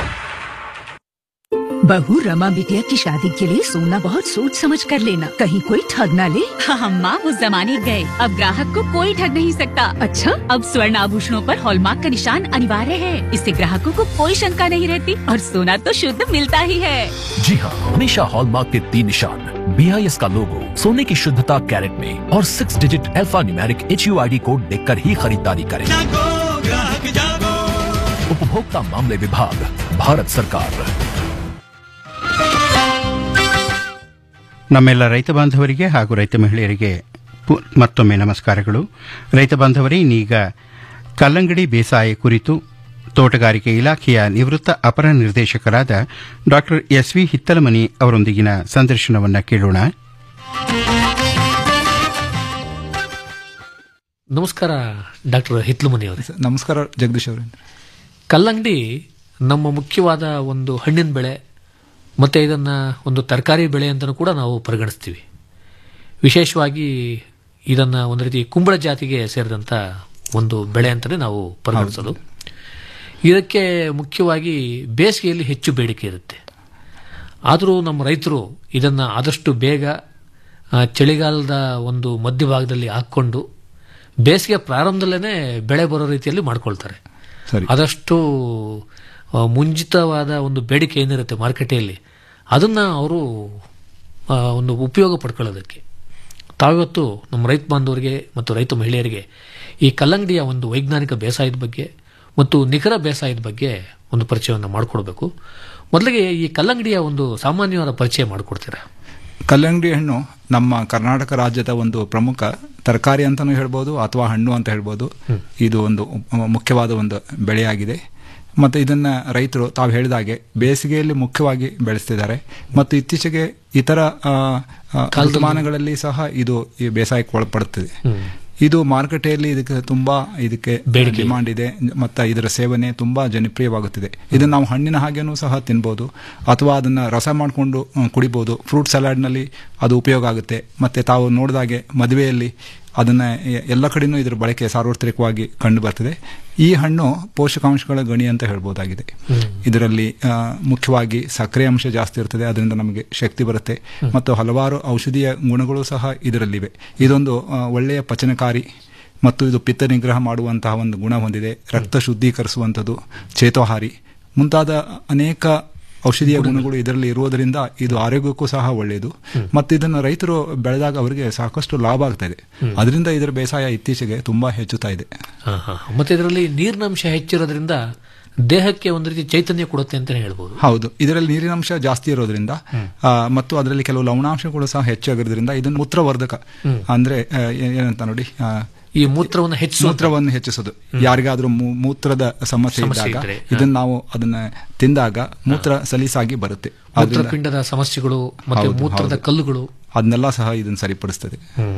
बहू रमा बिटिया की शादी के लिए सोना बहुत सोच समझ कर लेना कहीं कोई ठग ना ले हम माँ उस जमाने गए अब ग्राहक को कोई ठग नहीं सकता अच्छा अब स्वर्ण आभूषणों पर हॉलमार्क का निशान अनिवार्य है इससे ग्राहकों को कोई शंका नहीं रहती और सोना तो शुद्ध मिलता ही है जी हाँ हमेशा हॉलमार्क के तीन निशान बी आई एस का लोगो सोने की शुद्धता कैरेट में और six digit alphanumeric H U I D code देख कर ही खरीदारी करें उपभोक्ता मामले विभाग भारत सरकार ನಮ್ಮೆಲ್ಲ ರೈತ ಬಾಂಧವರಿಗೆ ಹಾಗೂ ರೈತ ಮಹಿಳೆಯರಿಗೆ ಪು- ಮತ್ತೊಮ್ಮೆ ನಮಸ್ಕಾರಗಳು ರೈತ ಬಾಂಧವರೇ ಇನ್ನೀಗ ಕಲ್ಲಂಗಡಿ ಬೇಸಾಯ ಕುರಿತು ತೋಟಗಾರಿಕೆ ಇಲಾಖೆಯ ನಿವೃತ್ತ ಅಪರ ನಿರ್ದೇಶಕರಾದ ಡಾ ಎಸ್ ವಿ ಹಿತ್ತಲಮನಿ ಅವರೊಂದಿಗಿನ ಸಂದರ್ಶನವನ್ನು ಕೇಳೋಣ ನಮಸ್ಕಾರ ಡಾಕ್ಟರ್ ಹಿತ್ಲುಮನಿ ಅವರೇ ನಮಸ್ಕಾರ ಜಗದೀಶ್ ಅವರೇ ಕಲ್ಲಂಗಡಿ ನಮ್ಮ ಮುಖ್ಯವಾದ ಒಂದು ಹಣ್ಣಿನ ಬೆಳೆ ಮತ್ತು ಇದನ್ನು ಒಂದು ತರಕಾರಿ ಬೆಳೆ ಅಂತಲೂ ಕೂಡ ನಾವು ಪರಿಗಣಿಸ್ತೀವಿ ವಿಶೇಷವಾಗಿ ಇದನ್ನು ಒಂದು ರೀತಿ ಕುಂಬಳ ಜಾತಿಗೆ ಸೇರಿದಂಥ ಒಂದು ಬೆಳೆ ಅಂತಲೇ ನಾವು ಪರಿಗಣಿಸೋದು ಇದಕ್ಕೆ ಮುಖ್ಯವಾಗಿ ಬೇಸಿಗೆಯಲ್ಲಿ ಹೆಚ್ಚು ಬೇಡಿಕೆ ಇರುತ್ತೆ ಆದರೂ ನಮ್ಮ ರೈತರು ಇದನ್ನು ಆದಷ್ಟು ಬೇಗ ಆ, ಚಳಿಗಾಲದ ಒಂದು ಮಧ್ಯಭಾಗದಲ್ಲಿ ಹಾಕ್ಕೊಂಡು ಬೇಸಿಗೆ ಪ್ರಾರಂಭದಲ್ಲೇ ಬೆಳೆ ಬರೋ ರೀತಿಯಲ್ಲಿ ಮಾಡ್ಕೊಳ್ತಾರೆ ಆದಷ್ಟು ಆ, ಮುಂಚಿತವಾದ ಒಂದು ಬೇಡಿಕೆ ಏನಿರುತ್ತೆ ಮಾರುಕಟ್ಟೆಯಲ್ಲಿ ಅದನ್ನು ಅವರು ಆ, ಒಂದು ಉಪಯೋಗ ಪಡ್ಕೊಳ್ಳೋದಕ್ಕೆ ತಾವಿವತ್ತು ನಮ್ಮ ರೈತ ಬಾಂಧವರಿಗೆ ಮತ್ತು ರೈತ ಮಹಿಳೆಯರಿಗೆ ಈ ಕಲ್ಲಂಗಡಿಯ ಒಂದು ವೈಜ್ಞಾನಿಕ ಬೇಸಾಯದ ಬಗ್ಗೆ ಮತ್ತು ನಿಖರ ಬೇಸಾಯದ ಬಗ್ಗೆ ಒಂದು ಪರಿಚಯವನ್ನು ಮಾಡಿಕೊಡ್ಬೇಕು ಮೊದಲಿಗೆ ಈ ಕಲ್ಲಂಗಡಿಯ ಒಂದು ಸಾಮಾನ್ಯವಾದ ಪರಿಚಯ ಮಾಡಿಕೊಡ್ತೀರಾ ಕಲ್ಲಂಗಡಿ ಹಣ್ಣು ನಮ್ಮ ಕರ್ನಾಟಕ ರಾಜ್ಯದ ಒಂದು ಪ್ರಮುಖ ತರಕಾರಿ ಅಂತಾನೂ ಹೇಳ್ಬೋದು ಅಥವಾ ಹಣ್ಣು ಅಂತ ಹೇಳ್ಬೋದು ಇದು ಒಂದು ಮುಖ್ಯವಾದ ಒಂದು ಬೆಳೆಯಾಗಿದೆ ಮತ್ತೆ ಇದನ್ನ ರೈತರು ತಾವು ಹೇಳಿದಾಗೆ ಬೇಸಿಗೆಯಲ್ಲಿ ಮುಖ್ಯವಾಗಿ ಬೆಳೆಸ್ತಿದ್ದಾರೆ ಮತ್ತು ಇತ್ತೀಚೆಗೆ ಇತರ ಆ, ಆ, ಋತುಮಾನಗಳಲ್ಲಿ ಸಹ ಇದು ಈ ಬೇಸಾಯಕ್ಕೆ ಒಳಪಡುತ್ತದೆ ಇದು ಮಾರುಕಟ್ಟೆಯಲ್ಲಿ ಇದಕ್ಕೆ ತುಂಬಾ ಇದಕ್ಕೆ ಡಿಮಾಂಡ್ ಇದೆ ಮತ್ತು ಇದರ ಸೇವನೆ ತುಂಬಾ ಜನಪ್ರಿಯವಾಗುತ್ತಿದೆ ಇದನ್ನು ನಾವು ಹಣ್ಣಿನ ಹಾಗೇನೂ ಸಹ ತಿನ್ಬೋದು ಅಥವಾ ಅದನ್ನ ರಸ ಮಾಡಿಕೊಂಡು ಕುಡಿಬೋದು ಫ್ರೂಟ್ ಸಲಾಡ್ನಲ್ಲಿ ಅದು ಉಪಯೋಗ ಆಗುತ್ತೆ ಮತ್ತೆ ತಾವು ನೋಡಿದಾಗೆ ಮದುವೆಯಲ್ಲಿ ಅದನ್ನ ಎ- ಎಲ್ಲ ಕಡೆನೂ ಇದರ ಬಳಕೆ ಸಾರ್ವತ್ರಿಕವಾಗಿ ಕಂಡು ಬರ್ತದೆ ಈ ಹಣ್ಣು ಪೋಷಕಾಂಶಗಳ ಗಣಿ ಅಂತ ಹೇಳ್ಬೋದಾಗಿದೆ ಇದರಲ್ಲಿ ಆ, ಮುಖ್ಯವಾಗಿ ಸಕ್ಕರೆ ಅಂಶ ಜಾಸ್ತಿ ಇರ್ತದೆ ಅದರಿಂದ ನಮಗೆ ಶಕ್ತಿ ಬರುತ್ತೆ ಮತ್ತು ಹಲವಾರು ಔಷಧೀಯ ಗುಣಗಳು ಸಹ ಇದರಲ್ಲಿವೆ ಇದೊಂದು ಆ, ಒಳ್ಳೆಯ ಪಚನಕಾರಿ ಮತ್ತು ಇದು ಪಿತ್ತ ನಿಗ್ರಹ ಮಾಡುವಂತಹ ಒಂದು ಗುಣ ಹೊಂದಿದೆ ರಕ್ತ ಶುದ್ಧೀಕರಿಸುವಂಥದ್ದು ಚೇತೋಹಾರಿ ಮುಂತಾದ ಅನೇಕ ಔಷಧೀಯ ಗುಣಗಳು ಇದರಲ್ಲಿ ಇರುವುದರಿಂದ ಇದು ಆರೋಗ್ಯಕ್ಕೂ ಸಹ ಒಳ್ಳೆಯದು ಮತ್ತು ಇದನ್ನು ರೈತರು ಬೆಳೆದಾಗ ಅವರಿಗೆ ಸಾಕಷ್ಟು ಲಾಭ ಆಗ್ತಾ ಇದೆ ಅದರಿಂದ ಇದರ ಬೇಸಾಯ ಇತ್ತೀಚೆಗೆ ತುಂಬಾ ಹೆಚ್ಚುತ್ತಾ ಇದೆ ಹಾ, ಹಾ. ಮತ್ತೆ ಇದರಲ್ಲಿ ನೀರಿನ ಅಂಶ ಹೆಚ್ಚಿರೋದ್ರಿಂದ ದೇಹಕ್ಕೆ ಒಂದು ರೀತಿ ಚೈತನ್ಯ ಕೊಡುತ್ತೆ ಅಂತಾನೆ ಹೇಳ್ಬೋದು ಹೌದು ಇದರಲ್ಲಿ ನೀರಿನಾಂಶ ಜಾಸ್ತಿ ಇರೋದ್ರಿಂದ ಆ, ಮತ್ತು ಅದರಲ್ಲಿ ಕೆಲವು ಲವಣಾಂಶಗಳು ಸಹ ಹೆಚ್ಚಾಗಿರೋದ್ರಿಂದ ಇದನ್ನು ಮೂತ್ರವರ್ಧಕ ಅಂದ್ರೆ ಆ, ಏ- ಏನಂತ ನೋಡಿ ಆ, ಈ ಮೂತ್ರವನ್ನು ಹೆಚ್ಚಿಸುವಂತ- ಮೂತ್ರವನ್ನು ಹೆಚ್ಚಿಸೋದು ಯಾರಿಗಾದ್ರೂ ಮೂ- ಮೂತ್ರದ ಸಮಸ್ಯೆ ಸಮಸ್ಯೆ ಇದ್ದಾಗ ಇದ್ರೆ, ಇದನ್ನ ನಾವು ಅದನ್ನ ತಿಂದಾಗ ಮೂತ್ರ ಸಲೀಸಾಗಿ ಬರುತ್ತೆ ಆದ್ರಿಂದ- ಮೂತ್ರಪಿಂಡದ ಸಮಸ್ಯೆಗಳು ಮತ್ತೆ ಹೌದು, ಮೂತ್ರದ ಹೌದು. ಕಲ್ಲುಗಳು ಅದನ್ನೆಲ್ಲ ಸಹ ಇದನ್ನು ಸರಿಪಡಿಸ್ತದೆ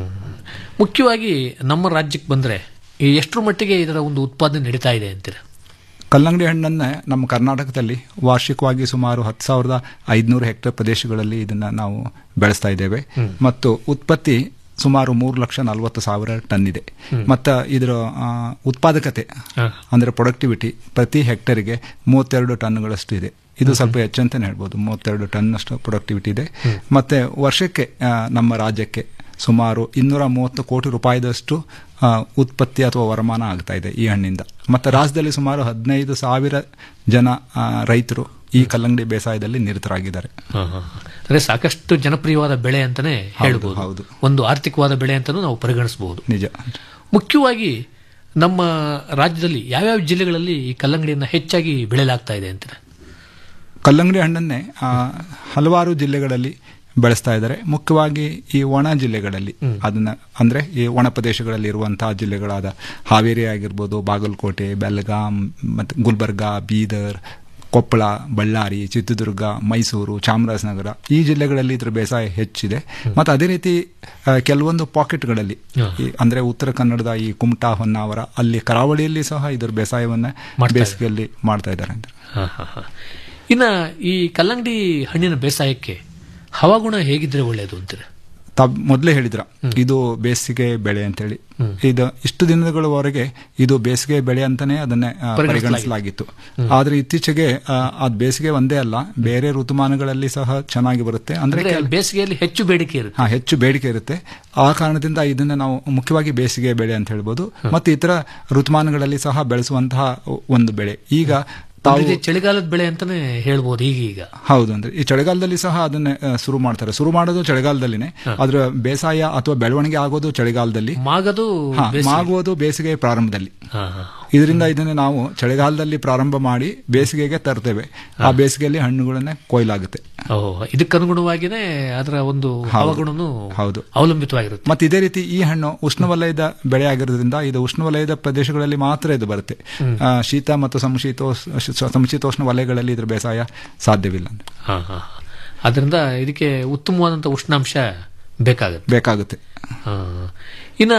ಮುಖ್ಯವಾಗಿ ನಮ್ಮ ರಾಜ್ಯಕ್ಕೆ ಬಂದ್ರೆ ಈ ಎಷ್ಟರ ಮಟ್ಟಿಗೆ ಇದರ ಒಂದು ಉತ್ಪಾದನೆ ನಡೀತಾ ಇದೆ ಅಂತೀರ ಕಲ್ಲಂಗಡಿ ಹಣ್ಣನ್ನ ನಮ್ಮ ಕರ್ನಾಟಕದಲ್ಲಿ ವಾರ್ಷಿಕವಾಗಿ ಸುಮಾರು ಹತ್ತು ಸಾವಿರದ ಐದುನೂರು ಹೆಕ್ಟೇರ್ ಪ್ರದೇಶಗಳಲ್ಲಿ ಇದನ್ನ ನಾವು ಬೆಳೆಸ್ತಾ ಇದ್ದೇವೆ ಮತ್ತು ಉತ್ಪತ್ತಿ ಸುಮಾರು ಮೂರು ಲಕ್ಷ ನಲವತ್ತು ಸಾವಿರ ಟನ್ ಇದೆ ಮತ್ತು ಇದರ ಆ, ಉತ್ಪಾದಕತೆ ಅಂದ್ರೆ ಪ್ರೊಡಕ್ಟಿವಿಟಿ ಪ್ರತಿ ಹೆಕ್ಟೇರಿಗೆ ಮೂವತ್ತೆರಡು ಟನ್ಗಳಷ್ಟು ಇದೆ ಇದು ಸ್ವಲ್ಪ ಹೆಚ್ಚಂತಾನೆ ಹೇಳ್ಬೋದು ಮೂವತ್ತೆರಡು ಟನ್ ಅಷ್ಟು ಪ್ರೊಡಕ್ಟಿವಿಟಿ ಇದೆ ಮತ್ತೆ ವರ್ಷಕ್ಕೆ ಆ, ನಮ್ಮ ರಾಜ್ಯಕ್ಕೆ ಸುಮಾರು ಇನ್ನೂರ ಮೂವತ್ತು ಕೋಟಿ ರೂಪಾಯಿದಷ್ಟು ಆ, ಉತ್ಪತ್ತಿ ಅಥವಾ ವರಮಾನ ಆಗ್ತಾ ಇದೆ ಈ ಹಣ್ಣಿಂದ ಮತ್ತು ರಾಜ್ಯದಲ್ಲಿ ಸುಮಾರು ಹದಿನೈದು ಸಾವಿರ ಜನ ಆ, ರೈತರು ಈ ಕಲ್ಲಂಗಡಿ ಬೇಸಾಯದಲ್ಲಿ ನಿರತರಾಗಿದ್ದಾರೆ ಅಂದ್ರೆ ಸಾಕಷ್ಟು ಜನಪ್ರಿಯವಾದ ಬೆಳೆ ಅಂತಾನೆ ಹೇಳ್ಬೋದು ಒಂದು ಆರ್ಥಿಕವಾದ ಬೆಳೆ ಅಂತಾನೂ ನಾವು ಪರಿಗಣಿಸಬಹುದು ನಿಜ ಮುಖ್ಯವಾಗಿ ನಮ್ಮ ರಾಜ್ಯದಲ್ಲಿ ಯಾವ್ಯಾವ ಜಿಲ್ಲೆಗಳಲ್ಲಿ ಈ ಕಲ್ಲಂಗಡಿಯನ್ನ ಹೆಚ್ಚಾಗಿ ಬೆಳೆಯಲಾಗ್ತಾ ಇದೆ ಅಂತೀರ ಕಲ್ಲಂಗಡಿ ಹಣ್ಣನ್ನೇ ಆ, ಹಲವಾರು ಜಿಲ್ಲೆಗಳಲ್ಲಿ ಬೆಳೆಸ್ತಾ ಇದ್ದಾರೆ ಮುಖ್ಯವಾಗಿ ಈ ಒಣ ಜಿಲ್ಲೆಗಳಲ್ಲಿ ಅದನ್ನ ಅಂದ್ರೆ ಈ ಒಣ ಪ್ರದೇಶಗಳಲ್ಲಿ ಇರುವಂತಹ ಜಿಲ್ಲೆಗಳಾದ ಹಾವೇರಿ ಆಗಿರ್ಬೋದು ಬಾಗಲಕೋಟೆ ಬೆಲ್ಗಾಂ ಮತ್ತು ಗುಲ್ಬರ್ಗಾ ಬೀದರ್ ಕೊಪ್ಪಳ ಬಳ್ಳಾರಿ ಚಿತ್ರದುರ್ಗ ಮೈಸೂರು ಚಾಮರಾಜನಗರ ಈ ಜಿಲ್ಲೆಗಳಲ್ಲಿ ಇದರ ಬೇಸಾಯ ಹೆಚ್ಚಿದೆ ಮತ್ತು ಅದೇ ರೀತಿ ಆ, ಕೆಲವೊಂದು ಪಾಕೆಟ್ಗಳಲ್ಲಿ ಈ ಅಂದ್ರೆ ಉತ್ತರ ಕನ್ನಡದ ಈ ಕುಮಟಾ ಹೊನ್ನಾವರ ಅಲ್ಲಿ ಕರಾವಳಿಯಲ್ಲಿ ಸಹ ಇದರ ಬೇಸಾಯವನ್ನ ಬೇಸಿಗೆಯಲ್ಲಿ ಮಾಡ್ತಾ ಇದ್ದಾರೆ ಅಂತ ಹಾ, ಹಾ, ಹಾ. ಇನ್ನ ಈ ಕಲ್ಲಂಗಡಿ ಹಣ್ಣಿನ ಬೇಸಾಯಕ್ಕೆ ಹವಾಗುಣ ಹೇಗಿದ್ರೆ ಒಳ್ಳೆಯದು ಅಂತೀರ ತಾವ್ ಮೊದಲೇ ಹೇಳಿದ್ರ ಇದು ಬೇಸಿಗೆ ಬೆಳೆ ಅಂತೇಳಿ ಇದು ಇಷ್ಟು ದಿನಗಳವರೆಗೆ ಇದು ಬೇಸಿಗೆ ಬೆಳೆ ಅಂತಾನೆ ಅದನ್ನೇ ಆ, ಪರಿಗಣಿಸಲಾಗಿತ್ತು. ಪರಿಗಣಿಸಲಾಗಿತ್ತು ಆದ್ರೆ ಇತ್ತೀಚೆಗೆ ಆ, ಅದ್ ಬೇಸಿಗೆ ಒಂದೇ ಅಲ್ಲ ಬೇರೆ ಋತುಮಾನಗಳಲ್ಲಿ ಸಹ ಚೆನ್ನಾಗಿ ಬರುತ್ತೆ ಅಂದ್ರೆ ಅಂದ್ರೆ ಕೆಲ- ಬೇಸಿಗೆಯಲ್ಲಿ ಹೆಚ್ಚು ಬೇಡಿಕೆ ಇರುತ್ತೆ ಹಾ ಹೆಚ್ಚು ಬೇಡಿಕೆ ಇರುತ್ತೆ ಆ ಕಾರಣದಿಂದ ಇದನ್ನ ನಾವು ಮುಖ್ಯವಾಗಿ ಬೇಸಿಗೆ ಬೆಳೆ ಅಂತ ಹೇಳ್ಬೋದು ಮತ್ತು ಇತರ ಋತುಮಾನಗಳಲ್ಲಿ ಸಹ ಬೆಳೆಸುವಂತಹ ಒಂದು ಬೆಳೆ ಈಗ ಒಂದು ತಾವು ರೀತಿ ಚಳಿಗಾಲದ ಬೆಳೆ ಅಂತಾನೆ ಹೇಳ್ಬೋದು ಈಗೀಗ ಹೌದು ಅಂದ್ರೆ ಈ ಚಳಿಗಾಲದಲ್ಲಿ ಸಹ ಅದನ್ನ ಆ, ಶುರು ಮಾಡ್ತಾರೆ ಶುರು ಮಾಡೋದು ಚಳಿಗಾಲದಲ್ಲಿನೇ ಅದ್ರ ಬೇಸಾಯ ಅಥವಾ ಬೆಳವಣಿಗೆ ಆಗೋದು ಚಳಿಗಾಲದಲ್ಲಿ ಮಾಗದು ಹಾ, ಬೇಸಿಗೆ. ಮಾಗುವುದು ಬೇಸಿಗೆ ಪ್ರಾರಂಭದಲ್ಲಿ ಹಾ, ಹಾ. ಇದರಿಂದ ಇದನ್ನ ನಾವು ಚಳಿಗಾಲದಲ್ಲಿ ಪ್ರಾರಂಭ ಮಾಡಿ ಬೇಸಿಗೆಗೆ ತರ್ತೇವೆ ಆ ಬೇಸಿಗೆಯಲ್ಲಿ ಹಣ್ಣುಗಳನ್ನ ಕೊಯ್ಲಾಗುತ್ತೆ ಓ ಇದಕ್ಕನುಗುಣವಾಗಿನೇ ಅದರ ಒಂದು ಹವಾಗುಣನು ಹೌದು ಅವಲಂಬಿತವಾಗಿರುತ್ತೆ ಮತ್ತೆ ಇದೇ ರೀತಿ ಈ ಹಣ್ಣು ಉಷ್ಣವಲಯದ ಬೆಳೆ ಆಗಿರೋದ್ರಿಂದ ಇದು ಉಷ್ಣವಲಯದ ಪ್ರದೇಶಗಳಲ್ಲಿ ಮಾತ್ರ ಇದು ಬರುತ್ತೆ ಆ, ಶೀತ ಮತ್ತು ಸಮಶೀತೋಷ್ಣ ಸಮಶೀತೋಷ್ಣ ವಲಯಗಳಲ್ಲಿ ಇದ್ರ ಬೇಸಾಯ ಸಾಧ್ಯವಿಲ್ಲ ಹಾ, ಹಾ. ಅದರಿಂದ ಇದಕ್ಕೆ ಉತ್ತಮವಾದಂತ ಉಷ್ಣಾಂಶ ಬೇಕಾಗುತ್ತೆ ಬೇಕಾಗುತ್ತೆ ಹಾ. ಇನ್ನ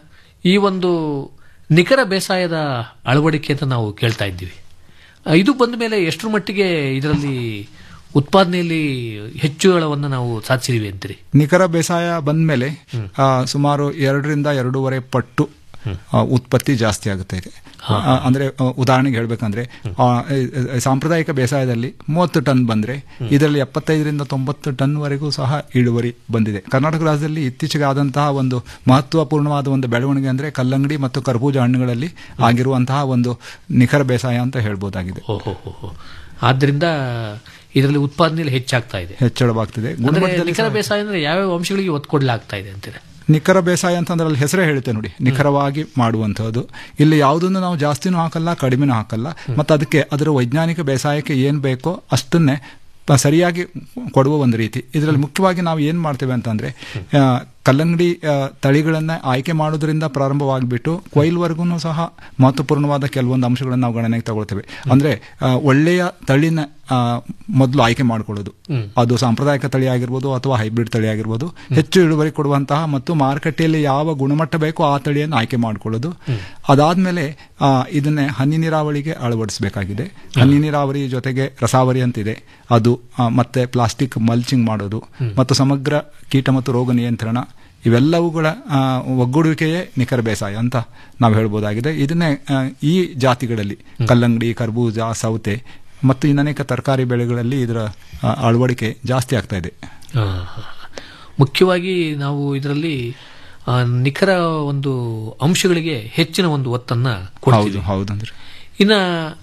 ಈ ಒಂದು ನಿಖರ ಬೇಸಾಯದ ಅಳವಡಿಕೆ ಅಂತ ನಾವು ಕೇಳ್ತಾ ಇದ್ದೀವಿ ಆ, ಇದು ಬಂದ ಮೇಲೆ ಎಷ್ಟರ ಮಟ್ಟಿಗೆ ಇದರಲ್ಲಿ ಉತ್ಪಾದನೆಯಲ್ಲಿ ಹೆಚ್ಚುಗಳವನ್ನು ನಾವು ಸಾಧಿಸಿದೀವಿ ಅಂತೀರಿ ನಿಖರ ಬೇಸಾಯ ಬಂದ್ಮೇಲೆ ಆ, ಸುಮಾರು ಎರಡರಿಂದ ಎರಡೂವರೆ ಪಟ್ಟು ಆ, ಉತ್ಪತ್ತಿ ಜಾಸ್ತಿ ಆಗುತ್ತೆ ಇದೆ ಆ, ಅಂದ್ರೆ ಆ, ಉದಾಹರಣೆಗೆ ಹೇಳ್ಬೇಕಂದ್ರೆ ಆ, ಈ- ಈ ಸಾಂಪ್ರದಾಯಿಕ ಬೇಸಾಯದಲ್ಲಿ ಮೂವತ್ತು ಟನ್ ಬಂದ್ರೆ ಇದರಲ್ಲಿ ಎಪ್ಪತ್ತೈದರಿಂದ ತೊಂಬತ್ತು ಟನ್ ವರೆಗೂ ಸಹ ಇಳುವರಿ ಬಂದಿದೆ ಕರ್ನಾಟಕ ರಾಜ್ಯದಲ್ಲಿ ಇತ್ತೀಚೆಗೆ ಆದಂತಹ ಒಂದು ಮಹತ್ವಪೂರ್ಣವಾದ ಒಂದು ಬೆಳವಣಿಗೆ ಅಂದ್ರೆ ಕಲ್ಲಂಗಡಿ ಮತ್ತು ಕರ್ಬೂಜ ಹಣ್ಣುಗಳಲ್ಲಿ ಆಗಿರುವಂತಹ ಒಂದು ನಿಖರ ಬೇಸಾಯ ಅಂತ ಹೇಳ್ಬೋದಾಗಿದೆ ಓಹೋ ಆದ್ರಿಂದ ಇದರಲ್ಲಿ ಉತ್ಪಾದನೆಯಲ್ಲಿ ಹೆಚ್ಚಾಗ್ತಾ ಇದೆ ಹೆಚ್ಚಳವಾಗ್ತಿದೆ ಅಂದ್ರೆ ಗುಣಮಟ್ಟದಲ್ಲಿ ನಿಖರ ಸಹ ಬೇಸಾಯ ಅಂದ್ರೆ ಯಾವ್ಯಾವ ಅಂಶಗಳಿಗೆ ಒತ್ತು ಕೊಡ್ಲಾಗ್ತಾ ಇದೆ ಅಂತೀರ ನಿಖರ ಬೇಸಾಯ ಅಂತಂದ್ರೆ ಅಲ್ಲಿ ಹೆಸರೇ ಹೇಳುತ್ತೆ ನೋಡಿ ನಿಖರವಾಗಿ ಮಾಡುವಂತಹದ್ದು ಇಲ್ಲಿ ಯಾವುದನ್ನು ನಾವು ಜಾಸ್ತಿನೂ ಹಾಕಲ್ಲ ಕಡಿಮೆನೂ ಹಾಕಲ್ಲ ಮತ್ತು ಅದಕ್ಕೆ ಅದರ ವೈಜ್ಞಾನಿಕ ಬೇಸಾಯಕ್ಕೆ ಏನ್ ಬೇಕೋ ಅಷ್ಟನ್ನೇ ಪ- ಸರಿಯಾಗಿ ಕೊಡುವ ಒಂದು ರೀತಿ ಇದರಲ್ಲಿ ಮುಖ್ಯವಾಗಿ ನಾವು ಏನ್ ಮಾಡ್ತೇವೆ ಅಂತಂದ್ರೆ ಆ, ಕಲ್ಲಂಗಡಿ ಆ, ತಳಿಗಳನ್ನ ಆಯ್ಕೆ ಮಾಡೋದ್ರಿಂದ ಪ್ರಾರಂಭವಾಗಿಬಿಟ್ಟು ಕೊಯ್ಲ್ವರೆಗೂ ಸಹ ಮಹತ್ವಪೂರ್ಣವಾದ ಕೆಲವೊಂದು ಅಂಶಗಳನ್ನು ನಾವು ಗಣನೆಗೆ ತಗೊಳ್ತೇವೆ ಅಂದ್ರೆ ಆ, ಒಳ್ಳೆಯ ತಳಿನ ಮೊದಲು ಆಯ್ಕೆ ಮಾಡ್ಕೊಳ್ಳೋದು ಹ್ಮ್. ಅದು ಸಾಂಪ್ರದಾಯಿಕ ತಳಿ ಆಗಿರ್ಬೋದು ಅಥವಾ ಹೈಬ್ರಿಡ್ ತಳಿ ಆಗಿರ್ಬೋದು ಹೆಚ್ಚು ಇಳುವರಿ ಕೊಡುವಂತಹ ಮತ್ತು ಮಾರುಕಟ್ಟೆಯಲ್ಲಿ ಯಾವ ಗುಣಮಟ್ಟ ಬೇಕೋ ಆ ತಳಿಯನ್ನು ಆಯ್ಕೆ ಮಾಡ್ಕೊಳ್ಳೋದು ಅದಾದ್ಮೇಲೆ ಆ, ಇದನ್ನೇ ಹನಿ ನೀರಾವರಿಗೆ ಅಳವಡಿಸಬೇಕಾಗಿದೆ ಹನಿ ನೀರಾವರಿ ಜೊತೆಗೆ ರಸಾವರಿ ಅಂತಿದೆ ಅದು ಆ, ಮತ್ತೆ ಪ್ಲಾಸ್ಟಿಕ್ ಮಲ್ಚಿಂಗ್ ಮಾಡೋದು ಮತ್ತು ಸಮಗ್ರ ಕೀಟ ಮತ್ತು ರೋಗ ನಿಯಂತ್ರಣ ಇವೆಲ್ಲವುಗಳ ಆ, ಒಗ್ಗೂಡುವಿಕೆಯೇ ನಿಖರ ಬೇಸಾಯ ಅಂತ ನಾವು ಹೇಳ್ಬೋದಾಗಿದೆ ಇದನ್ನೇ ಆ, ಈ ಜಾತಿಗಳಲ್ಲಿ ಕಲ್ಲಂಗಡಿ ಕರ್ಬೂಜ ಸೌತೆ ಮತ್ತು ಇನ್ನನೇಕ ತರಕಾರಿ ಬೆಳೆಗಳಲ್ಲಿ ಇದರ ಆ, ಅಳವಡಿಕೆ ಜಾಸ್ತಿ ಆಗ್ತಾ ಇದೆ ಆ, ಮುಖ್ಯವಾಗಿ ನಾವು ಇದರಲ್ಲಿ ಆ, ನಿಖರ ಒಂದು ಅಂಶಗಳಿಗೆ ಹೆಚ್ಚಿನ ಒಂದು ಒತ್ತನ್ನ ಹೌದು ಕೊಡ್ತೀವಿ ಹೌದಂದ್ರೆ ಇನ್ನ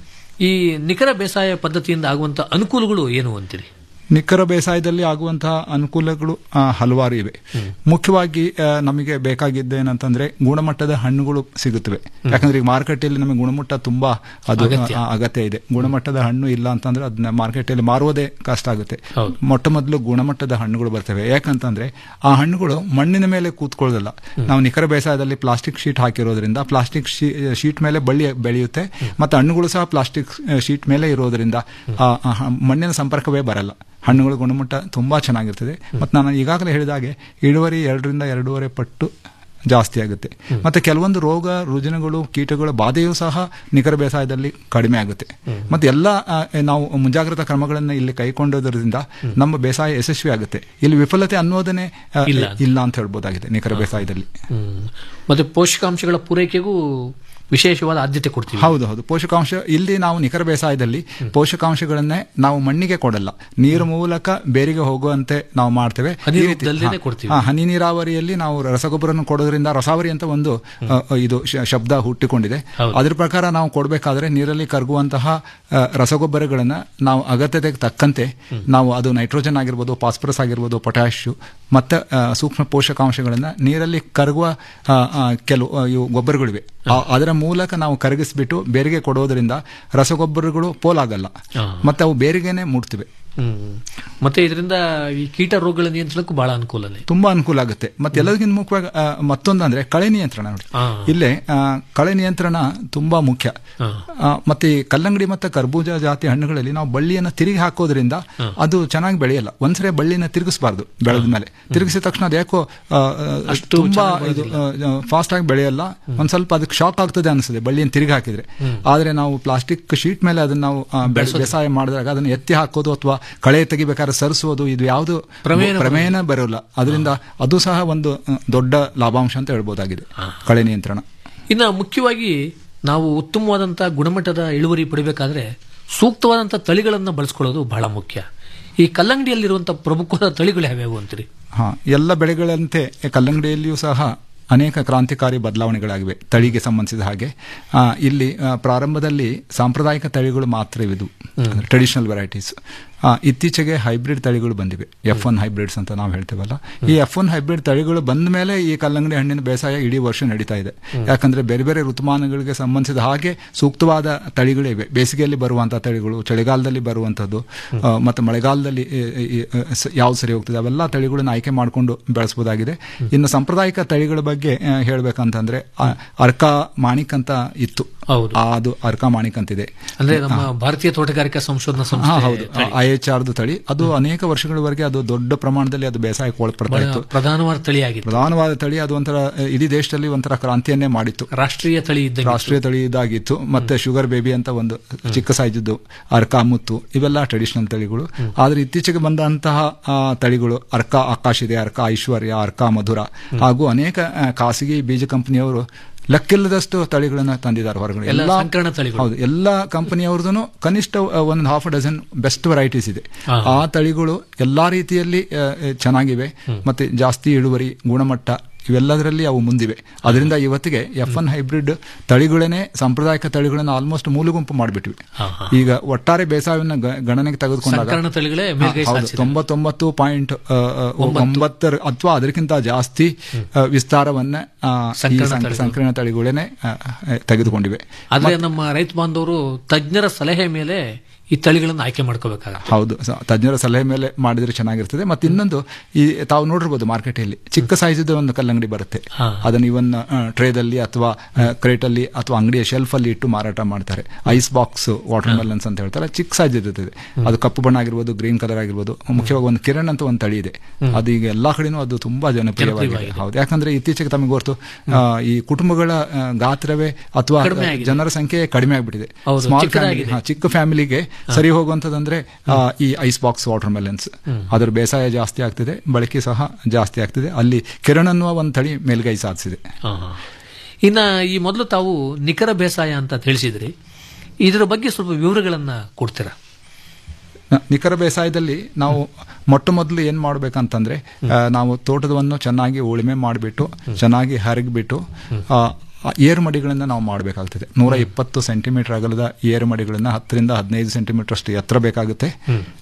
ಈ ನಿಖರ ಬೇಸಾಯ ಪದ್ಧತಿಯಿಂದ ಆಗುವಂತ ಅನುಕೂಲಗಳು ಏನು ಅಂತೀರಿ ನಿಖರ ಬೇಸಾಯದಲ್ಲಿ ಆಗುವಂತಹ ಅನುಕೂಲಗಳು ಆ, ಹಲವಾರು ಇವೆ ಮುಖ್ಯವಾಗಿ ಆ, ನಮಗೆ ಬೇಕಾಗಿದ್ದೇನಂತಂದ್ರೆ ಗುಣಮಟ್ಟದ ಹಣ್ಣುಗಳು ಸಿಗುತ್ತವೆ ಯಾಕಂದ್ರೆ ಈಗ ಮಾರುಕಟ್ಟೆಯಲ್ಲಿ ನಮಗೆ ಗುಣಮಟ್ಟ ತುಂಬಾ ಅದು ಅಗತ್ಯ. ಆ, ಅಗತ್ಯ ಇದೆ ಗುಣಮಟ್ಟದ ಹಣ್ಣು ಇಲ್ಲ ಅಂತಂದ್ರೆ ಅದನ್ನ ಮಾರ್ಕೆಟಲ್ಲಿ ಮಾರುವುದೇ ಕಷ್ಟ ಆಗುತ್ತೆ ಮೊಟ್ಟ ಮೊದಲು ಗುಣಮಟ್ಟದ ಹಣ್ಣುಗಳು ಬರ್ತವೆ ಯಾಕಂತಂದ್ರೆ ಆ ಹಣ್ಣುಗಳು ಮಣ್ಣಿನ ಮೇಲೆ ಕೂತ್ಕೊಳ್ಳೋದಿಲ್ಲ ನಾವು ನಿಖರ ಬೇಸಾಯದಲ್ಲಿ ಪ್ಲಾಸ್ಟಿಕ್ ಶೀಟ್ ಹಾಕಿರೋದ್ರಿಂದ ಪ್ಲಾಸ್ಟಿಕ್ ಶೀಟ್ ಮೇಲೆ ಬಳ್ಳಿ ಬೆಳೆಯುತ್ತೆ ಮತ್ತೆ ಹಣ್ಣುಗಳು ಸಹ ಪ್ಲಾಸ್ಟಿಕ್ ಶೀಟ್ ಮೇಲೆ ಇರೋದ್ರಿಂದ ಆ ಆ ಹ- ಮಣ್ಣಿನ ಸಂಪರ್ಕವೇ ಬರಲ್ಲ ಹಣ್ಣುಗಳ ಗುಣಮಟ್ಟ ತುಂಬಾ ಚೆನ್ನಾಗಿರ್ತದೆ ಮತ್ತು ನಾನು ಈಗಾಗಲೇ ಹೇಳಿದಾಗೆ ಇಳುವರಿ ಎರಡರಿಂದ ಎರಡೂವರೆ ಪಟ್ಟು ಜಾಸ್ತಿ ಆಗುತ್ತೆ ಮತ್ತೆ ಕೆಲವೊಂದು ರೋಗ ರುಜಿನಗಳು ಕೀಟಗಳ ಬಾಧೆಯೂ ಸಹ ನಿಖರ ಬೇಸಾಯದಲ್ಲಿ ಕಡಿಮೆ ಆಗುತ್ತೆ ಮತ್ತೆ ಎಲ್ಲ ಆ, ನಾವು ಮುಂಜಾಗ್ರತಾ ಕ್ರಮಗಳನ್ನು ಇಲ್ಲಿ ಕೈಗೊಂಡೋದ್ರಿಂದ ನಮ್ಮ ಬೇಸಾಯ ಯಶಸ್ವಿ ಆಗುತ್ತೆ ಇಲ್ಲಿ ವಿಫಲತೆ ಅನ್ನೋದನ್ನೇ ಆ, ಇಲ್ಲ. ಇಲ್ಲ ಅಂತ ಹೇಳ್ಬೋದಾಗಿದೆ ನಿಖರ ಬೇಸಾಯದಲ್ಲಿ ಹ್ಮ್. ಮತ್ತೆ ಪೋಷಕಾಂಶಗಳ ಪೂರೈಕೆಗೂ ವಿಶೇಷವಾದ ಆದ್ಯತೆ ಕೊಡ್ತೀವಿ ಹೌದು ಹೌದು ಪೋಷಕಾಂಶ ಇಲ್ಲಿ ನಾವು ನಿಖರ ಬೇಸಾಯದಲ್ಲಿ ಪೋಷಕಾಂಶಗಳನ್ನೇ ನಾವು ಮಣ್ಣಿಗೆ ಕೊಡಲ್ಲ ನೀರು ಮೂಲಕ ಬೇರಿಗೆ ಹೋಗುವಂತೆ ನಾವು ಮಾಡ್ತೇವೆ ಹನಿ ಈ ರೀತಿ- ರೂಪದಲ್ಲೇನೆ ಹಾ, ಕೊಡ್ತೀವಿ. ಹಾ, ಹನಿ ನೀರಾವರಿಯಲ್ಲಿ ನಾವು ರಸಗೊಬ್ಬರನ್ನು ಕೊಡೋದ್ರಿಂದ ರಸಾವರಿ ಅಂತ ಒಂದು ಅ, ಅ, ಇದು ಶ- ಶಬ್ದ ಹುಟ್ಟಿಕೊಂಡಿದೆ ಹೌದು. ಅದ್ರ ಪ್ರಕಾರ ನಾವು ಕೊಡಬೇಕಾದ್ರೆ ನೀರಲ್ಲಿ ಕರಗುವಂತಹ ಅ, ರಸಗೊಬ್ಬರಗಳನ್ನ ನಾವು ಅಗತ್ಯತೆಗೆ ತಕ್ಕಂತೆ ನಾವು ಅದು ನೈಟ್ರೋಜನ್ ಆಗಿರ್ಬೋದು ಫಾಸ್ಫರಸ್ ಆಗಿರ್ಬೋದು ಪೊಟ್ಯಾಶ್ ಮತ್ತೆ ಅ, ಸೂಕ್ಷ್ಮ ಪೋಷಕಾಂಶಗಳನ್ನ ನೀರಲ್ಲಿ ಕರಗುವ ಅ, ಅ, ಕೆಲವು ಅ, ಇವು ಗೊಬ್ಬರಗಳಿವೆ ಆ- ಅದರ ಮೂಲಕ ನಾವು ಕರಗಿಸ್ಬಿಟ್ಟು ಬೇರಿಗೆ ಕೊಡೋದ್ರಿಂದ ರಸಗೊಬ್ಬರಗಳು ಪೋಲಾಗಲ್ಲ ಹಾ. ಮತ್ತೆ ಅವು ಬೇರಿಗೆನೆ ಮುಟ್ತಿವೆ ಹ್ಮ್. ಮತ್ತೆ ಇದರಿಂದ ಈ ಕೀಟ ರೋಗಗಳ ನಿಯಂತ್ರಣಕ್ಕೂ ಬಹಳ ಅನುಕೂಲನೇ ತುಂಬಾ ಅನುಕೂಲ ಆಗುತ್ತೆ ಮತ್ತೆ ಎಲ್ಲದಕ್ಕಿಂತ ಮುಖ್ಯವಾಗಿ ಆ, ಮತ್ತೊಂದಂದ್ರೆ ಕಳೆ ನಿಯಂತ್ರಣ ನೋಡಿ ಆ. ಇಲ್ಲೇ ಆ, ಕಳೆ ನಿಯಂತ್ರಣ ತುಂಬಾ ಮುಖ್ಯ ಹಾ. ಆ, ಮತ್ತೆ ಈ ಕಲ್ಲಂಗಡಿ ಮತ್ತೆ ಕರ್ಬೂಜ ಜಾತಿ ಹಣ್ಣುಗಳಲ್ಲಿ ನಾವು ಬಳ್ಳಿಯನ್ನು ತಿರುಗಿ ಹಾಕೋದ್ರಿಂದ ಅದು ಚೆನ್ನಾಗಿ ಬೆಳೆಯಲ್ಲ ಒಂದ್ಸರಿ ಬಳ್ಳಿನ ತಿರುಗಿಸಬಾರ್ದು ಬೆಳೆದ ಮೇಲೆ ತಿರುಗಿಸಿದ ತಕ್ಷಣ ಅದು ಯಾಕೋ ಆ, ಆ, ತುಂಬಾ ಇದು ಫಾಸ್ಟ್ ಆಗಿ ಬೆಳೆಯಲ್ಲ ಒಂದ್ ಸ್ವಲ್ಪ ಅದಕ್ಕೆ ಶಾಕ್ ಆಗ್ತದೆ ಅನಿಸ್ತದೆ ಬಳ್ಳಿಯನ್ನು ತಿರುಗಿ ಹಾಕಿದ್ರೆ ಆದ್ರೆ ನಾವು ಪ್ಲಾಸ್ಟಿಕ್ ಶೀಟ್ ಮೇಲೆ ಅದನ್ನ ನಾವು ಆ, ಬೆಳೆ- ಬೇಸಾಯ ಮಾಡಿದಾಗ ಅದನ್ನ ಎತ್ತಿ ಹಾಕೋದು ಅಥವಾ ಕಳೆ ತೆಗಿಬೇಕಾದ್ರೆ ಸರಿಸೋದು ಇದು ಯಾವುದು ಪ್ರಮೇಯನ ಪ್ರಮೇಯನ ಬರೋಲ್ಲ ಅದರಿಂದ ಅದು ಸಹ ಒಂದು ಆ, ದೊಡ್ಡ ಲಾಭಾಂಶ ಅಂತ ಹೇಳ್ಬೋದಾಗಿದೆ ಕಳೆ ನಿಯಂತ್ರಣ ಇನ್ನು ಮುಖ್ಯವಾಗಿ ನಾವು ಉತ್ತಮವಾದಂತಹ ಗುಣಮಟ್ಟದ ಇಳುವರಿ ಪಡಿಬೇಕಾದ್ರೆ ಸೂಕ್ತವಾದಂಥ ತಳಿಗಳನ್ನು ಬಳಸ್ಕೊಳ್ಳೋದು ಬಹಳ ಮುಖ್ಯ ಈ ಕಲ್ಲಂಗಡಿಯಲ್ಲಿರುವಂತಹ ಪ್ರಮುಖವಾದ ತಳಿಗಳು ಯಾವ್ಯಾವು ಅಂತೀರಿ ಹಾ ಎಲ್ಲ ಬೆಳೆಗಳಂತೆ ಕಲ್ಲಂಗಡಿಯಲ್ಲಿಯೂ ಸಹ ಅನೇಕ ಕ್ರಾಂತಿಕಾರಿ ಬದಲಾವಣೆಗಳಾಗಿವೆ ತಳಿಗೆ ಸಂಬಂಧಿಸಿದ ಹಾಗೆ ಆ, ಇಲ್ಲಿ ಆ, ಪ್ರಾರಂಭದಲ್ಲಿ ಸಾಂಪ್ರದಾಯಿಕ ತಳಿಗಳು ಮಾತ್ರ ಇವಿದು ಟ್ರೆಡಿಷನಲ್ ವೆರೈಟೀಸ್ ಇತ್ತೀಚೆಗೆ ಹೈಬ್ರಿಡ್ ತಳಿಗಳು ಬಂದಿವೆ ಎಫ್ ಒನ್ ಹೈಬ್ರಿಡ್ಸ್ ಅಂತ ನಾವು ಹೇಳ್ತೇವಲ್ಲ ಈ ಎಫ್ ಒನ್ ಹೈಬ್ರಿಡ್ ತಳಿಗಳು ಬಂದ ಮೇಲೆ ಈ ಕಲ್ಲಂಗಡಿ ಹಣ್ಣಿನ ಬೇಸಾಯ ಇಡೀ ವರ್ಷ ನಡೀತಾ ಇದೆ ಯಾಕಂದ್ರೆ ಬೇರೆ ಬೇರೆ ಋತುಮಾನಗಳಿಗೆ ಸಂಬಂಧಿಸಿದ ಹಾಗೆ ಸೂಕ್ತವಾದ ತಳಿಗಳೇ ಇವೆ ಬೇಸಿಗೆಯಲ್ಲಿ ಬರುವಂತಹ ತಳಿಗಳು ಚಳಿಗಾಲದಲ್ಲಿ ಬರುವಂತದ್ದು ಆ, ಮತ್ತೆ ಮಳೆಗಾಲದಲ್ಲಿ ಯಾವ್ದು ಸರಿ ಹೋಗ್ತದೆ ಅವೆಲ್ಲ ತಳಿಗಳನ್ನ ಆಯ್ಕೆ ಮಾಡಿಕೊಂಡು ಬೆಳೆಸಬಹುದಾಗಿದೆ ಇನ್ನು ಸಾಂಪ್ರದಾಯಿಕ ತಳಿಗಳ ಬಗ್ಗೆ ಆ, ಹೇಳ್ಬೇಕಂತಂದ್ರೆ ಆ, ಅರ್ಕ ಮಾಣಿಕ್ ಅಂತ ಇತ್ತು ಹೌದು. ಆ, ಅದು ಅರ್ಕ ಮಾಣಿಕ್ ಅಂತಿದೆ ಅಂದ್ರೆ ನಮ್ಮ ಭಾರತೀಯ ತೋಟಗಾರಿಕಾ ಸಂಶೋಧನಾ ಹಾ, ಸಂಸ್ಥೆ ಹೌದು ಐ ಎಚ್ ಆರ್ದು ತಳಿ ಅದು ಅನೇಕ ವರ್ಷಗಳವರೆಗೆ ಅದು ದೊಡ್ಡ ಪ್ರಮಾಣದಲ್ಲಿ ಅದು ಬೇಸಾಯಕ್ಕೆ ಒಳಪಡ್ತಾ ಬಹಳ ಇತ್ತು ಪ್ರಧಾನವಾದ ತಳಿಯಾಗಿತ್ತು ಪ್ರಧಾನವಾದ ತಳಿ ಅದು ಒಂಥರ ಆ, ಇಡೀ ದೇಶದಲ್ಲಿ ಒಂಥರ ಕ್ರಾಂತಿಯನ್ನೇ ಮಾಡಿತ್ತು ರಾಷ್ಟ್ರೀಯ ತಳಿ ಇದ್ದಂಗೆ ರಾಷ್ಟ್ರೀಯ ತಳಿ ಇದಾಗಿತ್ತು ಮತ್ತೆ ಶುಗರ್ ಬೇಬಿ ಅಂತ ಒಂದು ಚಿಕ್ಕ ಸೈಜದ್ದು ಅರ್ಕ ಮುತ್ತು ಇವೆಲ್ಲ ಟ್ರೆಡಿಷನಲ್ ತಳಿಗಳು ಆದ್ರೆ ಇತ್ತೀಚೆಗೆ ಬಂದಂತಹ ಆ, ತಳಿಗಳು ಅರ್ಕ ಆಕಾಶ್ ಇದೆ ಅರ್ಕ ಐಶ್ವರ್ಯ ಅರ್ಕ ಮಧುರ ಹಾಗೂ ಅನೇಕ ಆ, ಖಾಸಗಿ ಬೀಜ ಕಂಪನಿಯವರು ಲೆಕ್ಕಿಲ್ಲದಷ್ಟು ತಳಿಗಳನ್ನ ತಂದಿದ್ದಾರೆ ಹೊರಗಡೆ ಎಲ್ಲ ಎಲ್ಲಾ- ಸಂಕರಣ ತಳಿಗಳು. ಹೌದು ಎಲ್ಲ ಕಂಪನಿಯವ್ರದ್ದು ಕನಿಷ್ಠ ಆ, ಒಂದು ಹಾಫ್ ಡಜನ್ ಬೆಸ್ಟ್ ವೆರೈಟೀಸ್ ಇದೆ ಹಾ. ಆ ತಳಿಗಳು ಎಲ್ಲಾ ರೀತಿಯಲ್ಲಿ ಆ, ಆ, ಚೆನ್ನಾಗಿವೆ ಮತ್ತೆ ಜಾಸ್ತಿ ಇಳುವರಿ ಗುಣಮಟ್ಟ ಇವೆಲ್ಲದರಲ್ಲಿ ಅವು ಮುಂದಿವೆ ಅದರಿಂದ ಇವತ್ತಿಗೆ ಎಫ್ ಒನ್ ಹೈಬ್ರಿಡ್ ತಳಿಗಳನ್ನೇ ಸಾಂಪ್ರದಾಯಿಕ ತಳಿಗಳನ್ನ ಆಲ್ಮೋಸ್ಟ್ ಮೂಲೆಗುಂಪು ಮಾಡಿಬಿಟ್ವಿ ಹಾ, ಹಾ. ಈಗ ಒಟ್ಟಾರೆ ಬೇಸಾಯವನ್ನು ಗ- ಗಣನೆಗೆ ತೆಗೆದುಕೊಂಡಾಗ ಸಂಕರಣ ತಳಿಗಳೇ ಹಾ, ಮೇಲ್ಗೈ ಹೌದು, ಸಾಧಿಸಿದೆ. ತೊಂಬತ್ತೊಂಬತ್ತು ಪಾಯಿಂಟ್ ಒಂಬತ್ತು. ಒಂಬತ್ತರ ಅಥವಾ ಅದಕ್ಕಿಂತ ಜಾಸ್ತಿ ಆ, ವಿಸ್ತಾರವನ್ನ ಆ, ಈ ಸಂಕರಣ ಸಂಕ- ತಳಿಗಳು. ಸಂಕೀರ್ಣ ತಳಿಗಳೇನೆ ಆ, ಆ, ತೆಗೆದುಕೊಂಡಿವೆ ಆದ್ರೆ ನಮ್ಮ ರೈತ ಬಾಂಧವರು ತಜ್ಞರ ಸಲಹೆ ಮೇಲೆ ಈ ತಳಿಗಳನ್ನು ಆಯ್ಕೆ ಮಾಡ್ಕೋಬೇಕಾಗುತ್ತೆ ಹೌದು ಸ- ತಜ್ಞರ ಸಲಹೆ ಮೇಲೆ ಮಾಡಿದ್ರೆ ಚೆನ್ನಾಗಿರ್ತದೆ ಮತ್ತೆ ಇನ್ನೊಂದು ಈ ತಾವು ನೋಡಿರ್ಬೋದು ಮಾರ್ಕೆಟಲ್ಲಿ ಚಿಕ್ಕ ಸೈಜ್ ಒಂದು ಕಲ್ಲಂಗಡಿ ಬರುತ್ತೆ ಅದನ್ನ ಇವನ್ ಟ್ರೇದಲ್ಲಿ ಅಥವಾ ಕ್ರೇಟ್ ಅಲ್ಲಿ ಅಥವಾ ಅಂಗಡಿಯ ಶೆಲ್ಫ್ ಅಲ್ಲಿ ಇಟ್ಟು ಮಾರಾಟ ಮಾಡ್ತಾರೆ ಐಸ್ ಬಾಕ್ಸ್ ವಾಟರ್ ಮೆಲನ್ಸ್ ಅಂತ ಹೇಳ್ತಾರೆ ಚಿಕ್ಕ ಸೈಜ್ ಇರ್ತದೆ ಅದು ಕಪ್ಪು ಬಣ್ಣ ಆಗಿರ್ಬೋದು ಗ್ರೀನ್ ಕಲರ್ ಆಗಿರ್ಬೋದು ಮುಖ್ಯವಾಗಿ ಒಂದು ಕಿರಣ್ ಅಂತ ಒಂದು ತಳಿ ಇದೆ ಹ್ಮ್. ಅದು ಈಗ ಎಲ್ಲಾ ಕಡೆನೂ ಅದು ತುಂಬಾ ಜನಪ್ರಿಯವಾಗಿದೆ ಜನಪ್ರಿಯವಾಗಿದೆ. ಹೌದು ಯಾಕಂದ್ರೆ ಇತ್ತೀಚೆಗೆ ತಮಗೆ ಗೊತ್ತು ಆ, ಈ ಕುಟುಂಬಗಳ ಆ, ಗಾತ್ರವೇ ಅಥವಾ ಕಡಿಮೆ ಆಗಿದೆ. ಜನರ ಸಂಖ್ಯೆ ಕಡಿಮೆ ಆಗ್ಬಿಟ್ಟಿದೆ ಹೌದು, ಸ್ಮಾಲ್ ಚಿಕ್ಕದಾಗಿದೆ. ಫ್ಯಾಮಿಲಿ ಚಿಕ್ಕ ಫ್ಯಾಮಿಲಿಗೆ ಸರಿ ಹೋಗುವಂತದಂದ್ರೆ ಆ, ಈ ಐಸ್ ಬಾಕ್ಸ್ ವಾಟರ್ ಮೆಲನ್ಸ್ ಹ್ಮ್. ಅದರ ಬೇಸಾಯ ಜಾಸ್ತಿ ಆಗ್ತಿದೆ ಬಳಕೆ ಸಹ ಜಾಸ್ತಿ ಆಗ್ತಿದೆ ಅಲ್ಲಿ ಕಿರಣ್ ಅನ್ನುವ ಒಂದು ತಳಿ ಮೇಲ್ಗೈ ಸಾಧಿಸಿದೆ ಹಾ, ಹಾ. ಇನ್ನ ಈ ಮೊದಲು ತಾವು ನಿಖರ ಬೇಸಾಯ ಅಂತ ತಿಳಿಸಿದ್ರಿ ಇದರ ಬಗ್ಗೆ ಸ್ವಲ್ಪ ವಿವರಗಳನ್ನ ಕೊಡ್ತೀರಾ ನ- ನಿಖರ ಬೇಸಾಯದಲ್ಲಿ ನಾವು ಮೊಟ್ಟ ಮೊದಲು ಏನ್ ಮಾಡ್ಬೇಕಂತಂದ್ರೆ ಆ, ನಾವು ತೋಟದವನ್ನು ಚೆನ್ನಾಗಿ ಉಳುಮೆ ಮಾಡಿಬಿಟ್ಟು ಚೆನ್ನಾಗಿ ಹರಗಿಬಿಟ್ಟು ಆ, ಆ ಏರು ಮಡಿಗಳನ್ನ ನಾವು ಮಾಡಬೇಕಾಗ್ತದೆ ನೂರ ಇಪ್ಪತ್ತು ಸೆಂಟಿಮೀಟರ್ ಅಗಲದ ಏರು ಮಡಿಗಳನ್ನ ಹತ್ತರಿಂದ ಹದಿನೈದು ಸೆಂಟಿಮೀಟರ್ ಅಷ್ಟು ಎತ್ತರ ಬೇಕಾಗುತ್ತೆ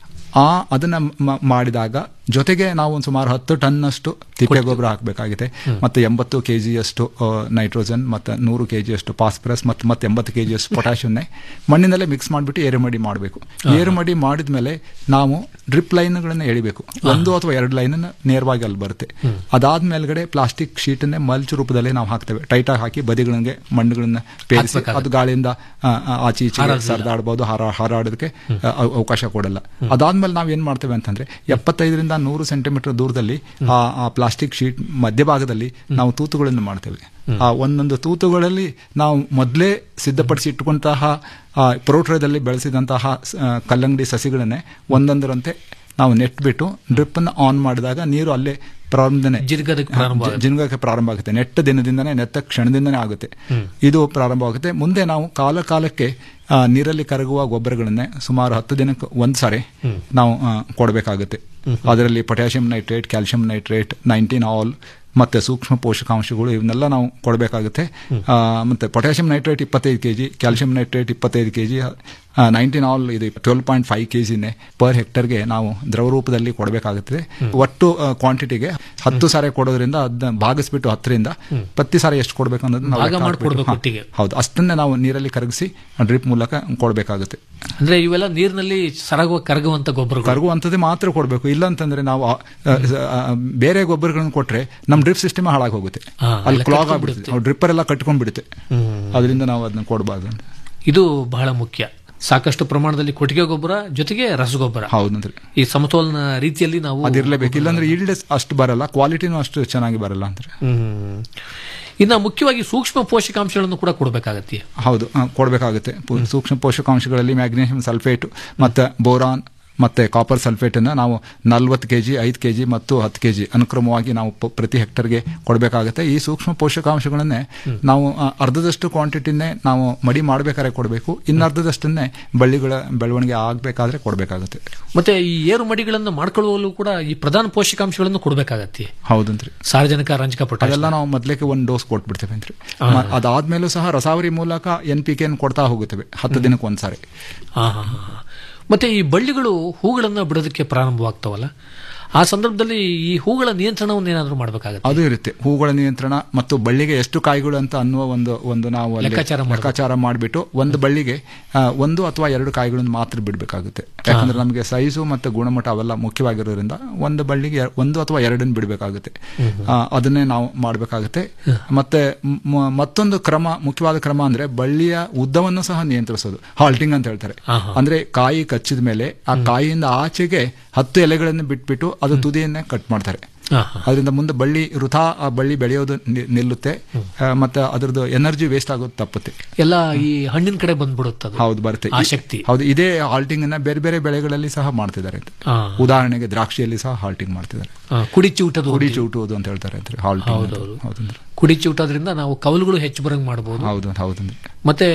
ಆ ಅದನ್ನ ಮ- ಮಾಡಿದಾಗ ಜೊತೆಗೆ ನಾವು ಒಂದು ಸುಮಾರು ಹತ್ತು ಟನ್ ಅಷ್ಟು ತಿಪ್ಪೆ ಗೊಬ್ಬರ ಹಾಕಬೇಕಾಗಿದೆ ಮತ್ತೆ ಎಂಬತ್ತು ಕೆ ಜಿಯಷ್ಟು ನೈಟ್ರೋಜನ್ ಮತ್ತೆ ನೂರು ಕೆ ಜಿಯಷ್ಟು ಫಾಸ್ಫರಸ್ ಮತ್ತು ಮತ್ತೆ ಎಂಬತ್ತು ಕೆ ಜಿಯಷ್ಟು ಪೊಟ್ಯಾಷಿಯನ್ನೇ ಮಣ್ಣಿನಲ್ಲೇ ಮಿಕ್ಸ್ ಮಾಡಿಬಿಟ್ಟು ಏರುಮಡಿ ಮಾಡಬೇಕು ಏರುಮಡಿ ಮಾಡಿದ್ಮೇಲೆ ನಾವು ಡ್ರಿಪ್ ಲೈನ್ಗಳನ್ನ ಎಳಿಬೇಕು ಒಂದು ಅಥವಾ ಎರಡು ಲೈನ್ ನೇರವಾಗಿ ಅಲ್ಲಿ ಬರುತ್ತೆ ಅದಾದ ಮೇಲ್ಗಡೆ ಪ್ಲಾಸ್ಟಿಕ್ ಶೀಟನ್ನೇ ಮಲ್ಚ್ ರೂಪದಲ್ಲಿ ನಾವು ಹಾಕ್ತೇವೆ ಟೈಟಾಗಿ ಹಾಕಿ ಬದಿಗಳಿಗೆ ಮಣ್ಣುಗಳನ್ನ ಪೇರಿಸಿ ಹಾಕ್ಬೇಕಾಗುತ್ತೆ. ಅದು ಗಾಳಿಯಿಂದ ಆ, ಆ, ಆಚೆ ಈಚೆ ಹಾರಾಡೋದಿಲ್ಲ. ಸರ್ದಾಡ್ಬೋದು ಹಾರ ಹಾರಾಡೋದಕ್ಕೆ ಆ, ಅವ- ಅವಕಾಶ ಕೊಡಲ್ಲ ಅದಾದ್ಮೇಲೆ ನಾವು ಏನ್ ಮಾಡ್ತೇವೆ ಅಂತಂದ್ರೆ ಎಪ್ಪತ್ತೈದರಿಂದ ನೂರು ಸೆಂಟಿಮೀಟರ್ ದೂರದಲ್ಲಿ ಆ ಆ ಪ್ಲಾಸ್ಟಿಕ್ ಶೀಟ್ ಮಧ್ಯಭಾಗದಲ್ಲಿ ನಾವು ತೂತುಗಳನ್ನು ಮಾಡ್ತೇವೆ ಆ ಒಂದೊಂದು ತೂತುಗಳಲ್ಲಿ ನಾವು ಮೊದಲೇ ಸಿದ್ಧಪಡಿಸಿ ಇಟ್ಟುಕೊಂತಹ ಪ್ರೋಟ್ರದಲ್ಲಿ ಬೆಳೆಸಿದಂತಹ ಸ- ಆ, ಕಲ್ಲಂಗಡಿ ಸಸಿಗಳನ್ನೇ ಒಂದೊಂದರಂತೆ ನಾವು ನೆಟ್ಬಿಟ್ಟು ಡ್ರಿಪ್ ಅನ್ನು ಆನ್ ಮಾಡಿದಾಗ ನೀರು ಅಲ್ಲೇ ಪ್ರಾರಂಭನೇ ಜಿರ್ಗೋದಕ್ಕೆ ಪ್ರಾರಂಭ ಆಗುತ್ತೆ. ಜಿನ್ಗಕ್ಕೆ ಪ್ರಾರಂಭ ಆಗುತ್ತೆ ನೆಟ್ಟ ದಿನದಿಂದನೇ ನೆತ್ತ ಕ್ಷಣದಿಂದನೇ ಆಗುತ್ತೆ ಹ್ಮ್. ಇದು ಪ್ರಾರಂಭವಾಗುತ್ತೆ ಮುಂದೆ ನಾವು ಕಾಲ ಕಾಲಕ್ಕೆ ಆ, ನೀರಲ್ಲಿ ಕರಗುವ ಗೊಬ್ಬರಗಳನ್ನೇ ಸುಮಾರು ಹತ್ತು ದಿನಕ್ಕೆ ಒಂದು ಸಾರಿ ಹ್ಮ್. ನಾವು ಆ, ಕೊಡಬೇಕಾಗುತ್ತೆ ಅದರಲ್ಲಿ potassium nitrate calcium nitrate nineteen all ಮತ್ತೆ ಸೂಕ್ಷ್ಮ ಪೋಷಕಾಂಶಗಳು ಇವನ್ನೆಲ್ಲ ನಾವು ಕೊಡಬೇಕಾಗುತ್ತೆ ಆ, ಮತ್ತೆ ಪೊಟ್ಯಾಷಿಯಂ ನೈಟ್ರೇಟ್ ಇಪ್ಪತ್ತೈದು ಕೆಜಿ ಕ್ಯಾಲ್ಸಿಯಂ ನೈಟ್ರೇಟ್ ಇಪ್ಪತ್ತೈದು ಕೆಜಿ ನೈನ್ಟೀನ್ ಆಲ್ ಇದು ಟ್ವೆಲ್ ಪಾಯಿಂಟ್ ಫೈವ್ ಕೆ ಜಿನೇ ಪರ್ ಹೆಕ್ಟರ್ಗೆ ನಾವು ದ್ರವ ರೂಪದಲ್ಲಿ ಕೊಡಬೇಕಾಗುತ್ತದೆ ಒಟ್ಟು ಕ್ವಾಂಟಿಟಿಗೆ ಹತ್ತು ಸಾರಿ ಕೊಡೋದ್ರಿಂದ ಅದನ್ನ ಭಾಗಿಸ್ಬಿಟ್ಟು ಹತ್ತರಿಂದ ಪ್ರತಿ ಸಾರಿ ಎಷ್ಟು ಕೊಡಬೇಕು ಅನ್ನೋದನ್ನ ನಾವು ಭಾಗ ಲೆಕ್ಕ ಮಾಡ್ಕೊಡ್ಬೇಕು ಹಾಕ್ಬಿಟ್ಟು- ಒಟ್ಟಿಗೆ. ಹಾ, ಹೌದು ಅಷ್ಟನ್ನೇ ನಾವು ನೀರಲ್ಲಿ ಕರಗಿಸಿ ಡ್ರಿಪ್ ಮೂಲಕ ಕೊಡಬೇಕಾಗುತ್ತೆ ಅಂದ್ರೆ ಇವೆಲ್ಲ ನೀರಿನಲ್ಲಿ ಸರಗುವ ಕರಗುವಂತ ಗೊಬ್ಬರ ಕರಗುವಂಥದ್ದೇ ಮಾತ್ರ ಕೊಡಬೇಕು ಇಲ್ಲ ಅಂತಂದ್ರೆ ನಾವು ಆ, ಆ, ಆ, ಬೇರೆ ಗೊಬ್ಬರಗಳನ್ನು ಕೊಟ್ರೆ ನಮ್ಮ ಡ್ರಿಪ್ ಸಿಸ್ಟಮ್ ಹಾಳಾಗಿ ಹೋಗುತ್ತೆ ಹಾ, ಅಲ್ಲಿ ಎಲ್ಲ ಕ್ಲಾಗ್ ಕಟ್ಕೊಂಡ್ಬಿಡುತ್ತೆ. ಆಗ್ಬಿಡುತ್ತೆ ಡ್ರಿಪ್ಪರ್ ಎಲ್ಲ ಕಟ್ಕೊಂಡ್ಬಿಡುತ್ತೆ ಹ್ಮ್. ಅದರಿಂದ ನಾವು ಅದನ್ನ ಕೊಡಬಾರ್ದು ಇದು ಬಹಳ ಮುಖ್ಯ ಸಾಕಷ್ಟು ಪ್ರಮಾಣದಲ್ಲಿ ಕೊಟ್ಟಿಗೆ ಗೊಬ್ಬರ ಜೊತೆಗೆ ರಸಗೊಬ್ಬರ ಹೌದಂದ್ರೆ ಈ ಸಮತೋಲನ ರೀತಿಯಲ್ಲಿ ನಾವು ಅದಿರ್ಲೇಬೇಕು ಇಲ್ಲಾಂದ್ರೆ ಈಲ್ಡ್ ಅಷ್ಟು ಬರಲ್ಲ ಕ್ವಾಲಿಟಿನೂ ಅಷ್ಟು ಚೆನ್ನಾಗಿ ಬರಲ್ಲ ಅಂದ್ರೆ ಹ್ಮ್. ಇನ್ನ ಮುಖ್ಯವಾಗಿ ಸೂಕ್ಷ್ಮ ಪೋಷಕಾಂಶಗಳನ್ನು ಕೂಡ ಕೊಡಬೇಕಾಗತ್ತೆ ಹೌದು ಆ, ಕೊಡಬೇಕಾಗುತ್ತೆ ಪು- ಸೂಕ್ಷ್ಮ ಪೋಷಕಾಂಶಗಳಲ್ಲಿ ಮ್ಯಾಗ್ನೀಷಿಯಂ ಸಲ್ಫೇಟ್ ಮತ್ತೆ ಬೋರಾನ್ ಮತ್ತೆ ಕಾಪರ್ ಸಲ್ಫೇಟ್ ಅನ್ನ ನಾವು ನಲ್ವತ್ತು ಕೆಜಿ ಐದು ಕೆಜಿ ಮತ್ತು ಹತ್ತು ಕೆಜಿ ಅನುಕ್ರಮವಾಗಿ ನಾವು ಪ- ಪ್ರತಿ ಹೆಕ್ಟರ್ಗೆ ಕೊಡಬೇಕಾಗುತ್ತೆ ಈ ಸೂಕ್ಷ್ಮ ಪೋಷಕಾಂಶಗಳನ್ನೇ ನಾವು ಆ, ಅರ್ಧದಷ್ಟು ಕ್ವಾಂಟಿಟಿನೇ ನಾವು ಮಡಿ ಮಾಡಬೇಕಾದ್ರೆ ಕೊಡಬೇಕು ಇನ್ನರ್ಧದಷ್ಟನ್ನೇ ಬಳ್ಳಿಗಳ ಬೆಳವಣಿಗೆ ಆಗಬೇಕಾದ್ರೆ ಕೊಡಬೇಕಾಗುತ್ತೆ ಮತ್ತೆ ಈ ಏರು ಮಡಿಗಳನ್ನು ಮಾಡ್ಕೊಳ್ಳುವಲ್ಲೂ ಕೂಡ ಈ ಪ್ರಧಾನ ಪೋಷಕಾಂಶಗಳನ್ನು ಕೊಡಬೇಕಾಗತ್ತೆ ಹೌದಂತ್ರಿ ಸಾರ್ವಜನಿಕ ರಂಜಕ ಪೊಟ್ಯಾಷ್ ಅದೆಲ್ಲ ನಾವು ಮೊದಲೇಕೆ ಒಂದು ಡೋಸ್ ಕೊಟ್ಬಿಡ್ತೇವೆ ಅಂತ್ರಿ ಹಾ. ಮ- ಅದಾದ್ಮೇಲೂ ಸಹ ರಸಾವರಿ ಮೂಲಕ ಎನ್ ಪಿ ಕೆ ಕೊಡ್ತಾ ಹೋಗುತ್ತೇವೆ ಹತ್ತು ದಿನಕ್ಕೆ ಒಂದ್ಸಾರಿ ಹಾ, ಹಾ, ಹಾ. ಮತ್ತೆ ಈ ಬಳ್ಳಿಗಳು ಹೂಗಳನ್ನು ಬಿಡೋದಕ್ಕೆ ಪ್ರಾರಂಭವಾಗ್ತಾವಲ್ಲ ಆ ಸಂದರ್ಭದಲ್ಲಿ ಈ ಹೂಗಳ ನಿಯಂತ್ರಣವನ್ನು ಏನಾದರೂ ಮಾಡಬೇಕಾಗತ್ತೆ ಅದು ಇರುತ್ತೆ ಹೂಗಳ ನಿಯಂತ್ರಣ ಮತ್ತು ಬಳ್ಳಿಗೆ ಎಷ್ಟು ಕಾಯಿಗಳು ಅಂತ ಅನ್ನುವ ಒಂದು ಒಂದು ನಾವು ಅಲ್ಲಿ ಲೆಕ್ಕಾಚಾರ ಮಾಡ್ಬೇಕು. ಲೆಕ್ಕಾಚಾರ ಮಾಡಿಬಿಟ್ಟು ಒಂದು ಬಳ್ಳಿಗೆ ಆ, ಒಂದು ಅಥವಾ ಎರಡು ಕಾಯಿಗಳನ್ನು ಮಾತ್ರ ಬಿಡಬೇಕಾಗುತ್ತೆ ಯಾಕಂದ್ರೆ ನಮಗೆ ಸೈಜು ಮತ್ತು ಗುಣಮಟ್ಟ ಅವೆಲ್ಲ ಮುಖ್ಯವಾಗಿರೋದ್ರಿಂದ ಒಂದು ಬಳ್ಳಿಗೆ ಎ- ಒಂದು ಅಥವಾ ಎರಡನ್ನು ಬಿಡಬೇಕಾಗುತ್ತೆ ಅದನ್ನೇ ನಾವು ಮಾಡಬೇಕಾಗುತ್ತೆ ಮತ್ತೆ ಮ- ಮತ್ತೊಂದು ಕ್ರಮ ಮುಖ್ಯವಾದ ಕ್ರಮ ಅಂದ್ರೆ ಬಳ್ಳಿಯ ಉದ್ದವನ್ನು ಸಹ ನಿಯಂತ್ರಿಸೋದು ಹಾಲ್ಟಿಂಗ್ ಅಂತ ಹೇಳ್ತಾರೆ ಅಂದ್ರೆ ಕಾಯಿ ಕಚ್ಚಿದ ಮೇಲೆ ಆ ಕಾಯಿಯಿಂದ ಆಚೆಗೆ ಹತ್ತು ಎಲೆಗಳನ್ನು ಬಿಟ್ಬಿಟ್ಟು ಅದು ತುದಿಯನ್ನೇ ಕಟ್ ಮಾಡ್ತಾರೆ ಅದರಿಂದ ಮುಂದೆ ಬಳ್ಳಿ ವೃಥಾ ಆ ಬಳ್ಳಿ ಬೆಳೆಯೋದು ನಿ- ನಿಲ್ಲುತ್ತೆ ಆ, ಮತ್ತೆ ಅದ್ರದ್ದು ಎನರ್ಜಿ ವೇಸ್ಟ್ ಆಗೋದು ತಪ್ಪುತ್ತೆ ಎಲ್ಲ ಈ ಹಣ್ಣಿನ ಕಡೆ ಬಂದ್ಬಿಡುತ್ತೆ ಅದು. ಹೌದು ಬರುತ್ತೆ ಆ ಈ- ಶಕ್ತಿ ಹೌದು ಇದೇ ಹಾಲ್ಟಿಂಗ್ ಅನ್ನ ಬೇರೆ ಬೇರೆ ಬೆಳೆಗಳಲ್ಲಿ ಸಹ ಮಾಡ್ತಿದ್ದಾರೆ ಹಾ. ಉದಾಹರಣೆಗೆ ದ್ರಾಕ್ಷಿಯಲ್ಲಿ ಸಹ ಹಾಲ್ಟಿಂಗ್ ಮಾಡ್ತಿದ್ದಾರೆ ಆ, ಕುಡಿಚಿ ಊಟದ ಕುಡಿ ಚೂಟುವುದು ಅಂತ ಹೇಳ್ತಾರೆ ಅಂದ್ರೆ ಹಾಲ್ಟಿಂಗ್ ಅಂತ. ಹೌದೌದು. ಹೌದಂದ್ರೆ ಕುಡಿಚಿ ಊಟದ್ರಿಂದ ನಾವು ಕವಲುಗಳು ಹೆಚ್ಚು ಬರಂಗ್ ಮಾಡಬಹುದು ಹೌದು ಹೌದಂದ್ರೆ ಮತ್ತೆ